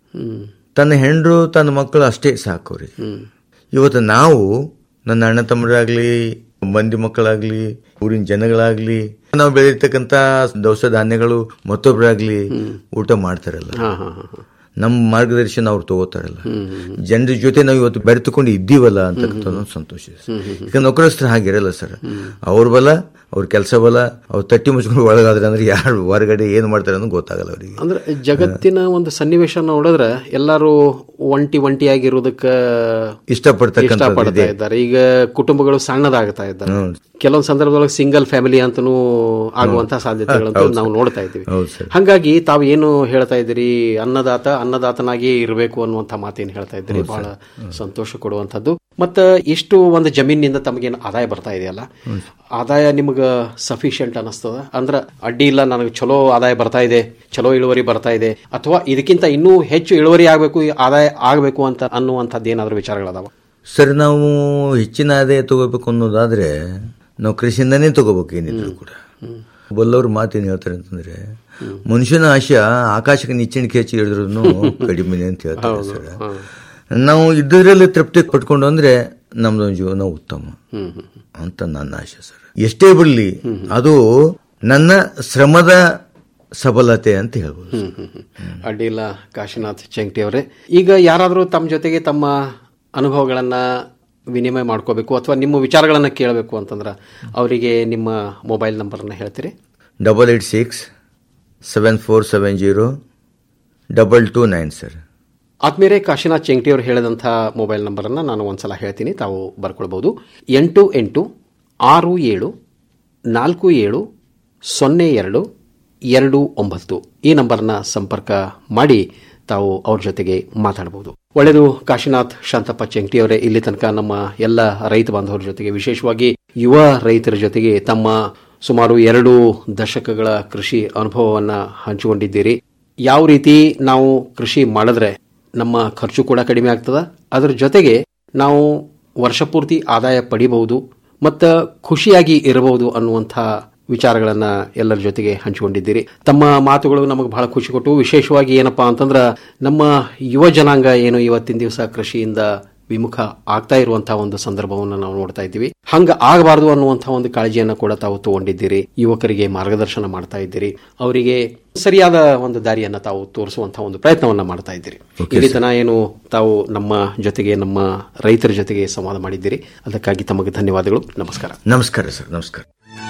Speaker 3: ತನ್ನ ಹೆಂಡ್ರು ತನ್ನ ಮಕ್ಕಳು ಅಷ್ಟೇ ಸಾಕು ಅವ್ರಿಗೆ ಇವತ್ತು ನಾವು ನನ್ನ ಅಣ್ಣ ತಮ್ಮರಾಗ್ಲಿ ಮಂದಿ ಮಕ್ಕಳಾಗ್ಲಿ ಊರಿನ ಜನಗಳಾಗ್ಲಿ ನಾವು ಬೆಳೀತಕ್ಕಂತ ದವಸ ಧಾನ್ಯಗಳು ಮತ್ತೊಬ್ಬರಾಗ್ಲಿ ಊಟ ಮಾಡ್ತಾರಲ್ಲ
Speaker 2: ಹಾ ಹಾ ಹಾ
Speaker 3: ನಮ್ಮ ಮಾರ್ಗದರ್ಶನ ಅವ್ರು ತಗೋತಾರಲ್ಲ ಜನರ ಜೊತೆ ನಾವು ಇವತ್ತು ಬೆರೆತುಕೊಂಡು ಇದ್ದೀವಲ್ಲ ಅಂತಕ್ಕಂಥ ಒಂದು ಸಂತೋಷ ಇದೆ ಸರ್. ಈಗ ನೌಕರಸ್ಥರು ಹಾಗಿರಲ್ಲ ಸರ್ ಅವ್ರ ಬಲ ಅವ್ರ ಕೆಲಸ ಬಲ ಅವ್ರು ತಟ್ಟಿ ಮುಚ್ಕೊಂಡು ಒಳಗಾದ್ರೆ ಅಂದ್ರೆ ಯಾರು ಹೊರಗಡೆ ಏನು ಮಾಡ್ತಾರೆ ಅನ್ನೋದು ಗೊತ್ತಾಗಲ್ಲ ಅವರಿಗೆ
Speaker 2: ಅಂದ್ರೆ ಜಗತ್ತಿನ ಒಂದು ಸನ್ನಿವೇಶ ನೋಡಿದ್ರೆ ಎಲ್ಲರೂ ಒಂಟಿ ಒಂಟಿಯಾಗಿರೋದಕ್ಕ
Speaker 3: ಇಷ್ಟಪಡ್ತಕ್ಕಂಥದ್ದು
Speaker 2: ಇಷ್ಟಪಡ್ತಾ
Speaker 3: ಇದೆ.
Speaker 2: ಇದ್ದಾರೆ ಈಗ ಕುಟುಂಬಗಳು ಸಣ್ಣದಾಗ್ತಾ ಇದ್ದಾರೆ ಕೆಲವೊಂದು ಸಂದರ್ಭದೊಳಗೆ ಸಿಂಗಲ್ ಫ್ಯಾಮಿಲಿ ಅಂತನೂ ಆಗುವಂತ ಸಾಧ್ಯತೆಗಳಂತೂ
Speaker 3: ಹೌದು
Speaker 2: ನಾವು
Speaker 3: ಸರ್.
Speaker 2: ನೋಡ್ತಾ ಇದ್ದೀವಿ
Speaker 3: ಹೌದು ಸರ್.
Speaker 2: ಹಂಗಾಗಿ ತಾವು ಏನು ಹೇಳ್ತಾ ಇದ್ದೀರಿ ಅನ್ನದಾತ ಅನ್ನದಾತನಾಗಿ ಇರಬೇಕು ಅನ್ನುವಂಥ ಮಾತೇನು ಹೇಳ್ತಾ ಇದ್ದೀರಿ
Speaker 3: ಹೌದು
Speaker 2: ಬಹಳ
Speaker 3: ಸರ್.
Speaker 2: ಸಂತೋಷ ಕೊಡುವಂಥದ್ದು ಮತ್ತ ಇಷ್ಟು ಒಂದು ಜಮೀನಿನಿಂದ ತಮಗೇನು ಆದಾಯ ಬರ್ತಾ ಇದೆಯಲ್ಲ ಆದಾಯ ನಿಮ್ಗೆ ಸಫಿಶಿಯಂಟ್ ಅನಿಸ್ತದ ಅಂದ್ರ ಅಡ್ಡಿ ಇಲ್ಲ ನನಗೆ ಚಲೋ ಆದಾಯ ಬರ್ತಾ ಇದೆ ಚಲೋ ಇಳುವರಿ ಬರ್ತಾ ಇದೆ ಅಥವಾ ಇದಕ್ಕಿಂತ ಇನ್ನೂ ಹೆಚ್ಚು ಇಳುವರಿ ಆಗಬೇಕು ಆದಾಯ ಆಗಬೇಕು ಅಂತ ಅನ್ನುವಂಥದ್ದು ಏನಾದರೂ ವಿಚಾರಗಳದಾವ
Speaker 3: ಸರ್ ನಾವು ಹೆಚ್ಚಿನ ಆದಾಯ ತಗೋಬೇಕು ಅನ್ನೋದಾದ್ರೆ ನಾವು ಕೃಷಿಯಿಂದನೇ ತಗೋಬೇಕು ಏನಿದ್ರು ಕೂಡ ಬಲ್ಲವ್ರ ಮಾತೇನು ಹೇಳ್ತಾರೆ ಅಂತಂದ್ರೆ ಮನುಷ್ಯನ ಆಶೆ ಆಕಾಶಕ್ಕೆ ನಿಚ್ಚಣಿಕೆ ಹೆಚ್ಚಿ ಹಿಡಿದ್ರು ಕಡಿಮೆ ಅಂತ ಹೇಳ್ತಾರೆ ಸರ್ ನಾವು ಇದ್ದರಲ್ಲಿ ತೃಪ್ತಿ ಪಟ್ಕೊಂಡು ಅಂದ್ರೆ ನಮ್ದೊಂದು ಜೀವನ ಉತ್ತಮ ಅಂತ ನನ್ನ ಆಶೆ ಸರ್ ಎಷ್ಟೇ ಬಿಡ್ಲಿ ಅದು ನನ್ನ ಶ್ರಮದ ಸಬಲತೆ ಅಂತ ಹೇಳ್ಬೋದು
Speaker 2: ಹ್ಮ್, ಹ್ಮ್, ಹ್ಮ್. ಅಡ್ಡಿಲ್ಲ ಕಾಶಿನಾಥ್ ಚೆಂಗ್ಟಿ ಅವರೇ ಈಗ ಯಾರಾದರೂ ತಮ್ಮ ಜೊತೆಗೆ ತಮ್ಮ ಅನುಭವಗಳನ್ನ ವಿನಿಮಯ ಮಾಡ್ಕೋಬೇಕು ಅಥವಾ ನಿಮ್ಮ ವಿಚಾರಗಳನ್ನ ಕೇಳಬೇಕು ಅಂತಂದ್ರೆ ಅವರಿಗೆ ನಿಮ್ಮ ಮೊಬೈಲ್ ನಂಬರ್ನ ಹೇಳ್ತೀರಿ
Speaker 3: double eight six seven four seven zero double two nine sir
Speaker 2: ಆದ್ಮೇಲೆ ಕಾಶಿನಾಥ್ ಚೆಂಗ್ಟಿ ಅವರು ಹೇಳಿದಂಥ ಮೊಬೈಲ್ ನಂಬರನ್ನು ನಾನು ಒಂದ್ಸಲ ಹೇಳ್ತೀನಿ ತಾವು ಬರ್ಕೊಳ್ಬಹುದು ಎಂಟು ಎಂಟು ಆರು ಏಳು ನಾಲ್ಕು ಏಳು ಸೊನ್ನೆ ಎರಡು ಎರಡು ಒಂಬತ್ತು ಈ ನಂಬರ್ನ ಸಂಪರ್ಕ ಮಾಡಿ ತಾವು ಅವ್ರ ಜೊತೆಗೆ ಮಾತಾಡಬಹುದು ಒಳ್ಳೆಯದು ಕಾಶಿನಾಥ್ ಶಾಂತಪ್ಪ ಚೆಂಗ್ಟಿ ಅವರೇ ಇಲ್ಲಿ ತನಕ ನಮ್ಮ ಎಲ್ಲ ರೈತ ಬಾಂಧವರ ಜೊತೆಗೆ ವಿಶೇಷವಾಗಿ ಯುವ ರೈತರ ಜೊತೆಗೆ ತಮ್ಮ ಸುಮಾರು ಎರಡು ದಶಕಗಳ ಕೃಷಿ ಅನುಭವವನ್ನ ಹಂಚಿಕೊಂಡಿದ್ದೀರಿ ಯಾವ ರೀತಿ ನಾವು ಕೃಷಿ ಮಾಡಿದ್ರೆ ನಮ್ಮ ಖರ್ಚು ಕೂಡ ಕಡಿಮೆ ಆಗ್ತದ ಅದರ ಜೊತೆಗೆ ನಾವು ವರ್ಷಪೂರ್ತಿ ಆದಾಯ ಪಡಿಬಹುದು ಮತ್ತು ಖುಷಿಯಾಗಿ ಇರಬಹುದು ಅನ್ನುವಂಥ ವಿಚಾರಗಳನ್ನ ಎಲ್ಲರ ಜೊತೆಗೆ ಹಂಚಿಕೊಂಡಿದ್ದೀರಿ ತಮ್ಮ ಮಾತುಗಳು ನಮಗೆ ಬಹಳ ಖುಷಿ ಕೊಟ್ಟು ವಿಶೇಷವಾಗಿ ಏನಪ್ಪಾ ಅಂತಂದ್ರ ನಮ್ಮ ಯುವ ಜನಾಂಗ ಏನು ಇವತ್ತಿನ ದಿವಸ ಕೃಷಿಯಿಂದ ವಿಮುಖ ಆಗ್ತಾ ಇರುವಂತಹ ಒಂದು ಸಂದರ್ಭವನ್ನು ನಾವು ನೋಡ್ತಾ ಇದ್ದೀವಿ ಹಂಗ ಆಗಬಾರದು ಅನ್ನುವಂತಹ ಒಂದು ಕಾಳಜಿಯನ್ನು ಕೂಡ ತಾವು ತಗೊಂಡಿದ್ದೀರಿ ಯುವಕರಿಗೆ ಮಾರ್ಗದರ್ಶನ ಮಾಡ್ತಾ ಇದ್ದೀರಿ ಅವರಿಗೆ ಸರಿಯಾದ ಒಂದು ದಾರಿಯನ್ನ ತಾವು ತೋರಿಸುವಂತಹ ಒಂದು ಪ್ರಯತ್ನವನ್ನ ಮಾಡ್ತಾ ಇದ್ದೀರಿ ಇಲ್ಲಿ ತನ ಏನು ತಾವು ನಮ್ಮ ಜೊತೆಗೆ ನಮ್ಮ ರೈತರ ಜೊತೆಗೆ ಸಂವಾದ ಮಾಡಿದ್ದೀರಿ ಅದಕ್ಕಾಗಿ ತಮಗೆ ಧನ್ಯವಾದಗಳು ನಮಸ್ಕಾರ
Speaker 3: ನಮಸ್ಕಾರ ಸರ್ ನಮಸ್ಕಾರ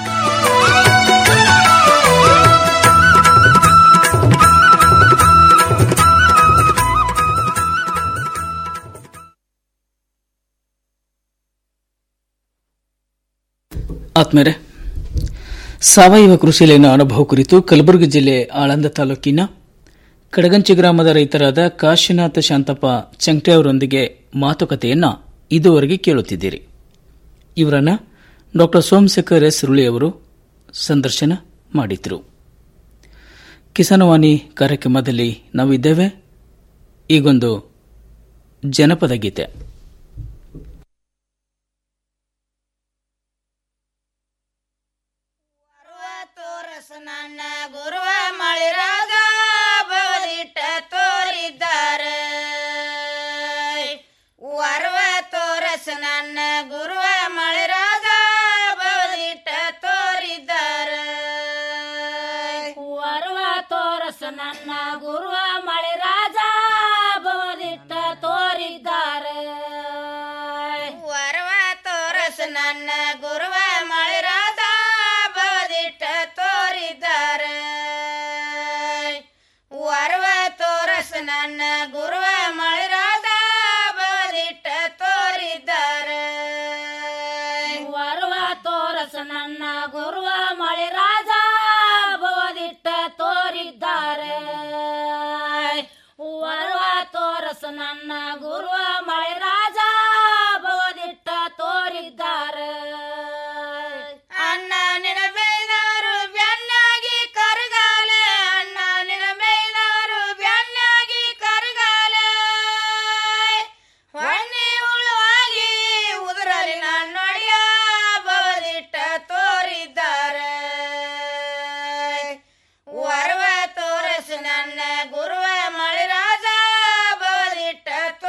Speaker 1: ಆತ್ಮೀಯರೇ ಸಾವಯವ ಕೃಷಿಯಲ್ಲಿನ ಅನುಭವ ಕುರಿತು ಕಲಬುರಗಿ ಜಿಲ್ಲೆ ಆಳಂದ ತಾಲೂಕಿನ ಕಡಗಂಚಿ ಗ್ರಾಮದ ರೈತರಾದ ಕಾಶಿನಾಥ ಶಾಂತಪ್ಪ ಚಂಕ್ಟೆ ಅವರೊಂದಿಗೆ ಮಾತುಕತೆಯನ್ನ ಇದುವರೆಗೆ ಕೇಳುತ್ತಿದ್ದೀರಿ ಇವರನ್ನ ಡಾಕ್ಟರ್ ಸೋಮಶೇಖರ್ ಎಸ್ ರುಳಿ ಅವರು ಸಂದರ್ಶನ ಮಾಡಿದ್ರು ಕಿಸಾನವಾಣಿ ಕಾರ್ಯಕ್ರಮದಲ್ಲಿ ನಾವಿದ್ದೇವೆ ಈಗೊಂದು ಜನಪದ ಗೀತೆ
Speaker 4: ನನ್ನ ಗುರುವ ಮಳೆ ರಾಜ ಬೋದಿಟ್ಟ ತೋರಿದ್ದಾರೆ
Speaker 5: ವರವ ತೋರಸ ನನ್ನ ಗುರುವ ಮಳೆ ರಾಜ ಬೋದಿಟ್ಟ ತೋರಿದ್ದಾರೆ ವರವ ತೋರಸ ನನ್ನ ಗುರುವ ಮಳೆ ರಾಜ ಬೋದಿಟ್ಟ ತೋರಿದ್ದಾರೆ
Speaker 4: ವರವ ತೋರಸ ನನ್ನ ಗುರುವ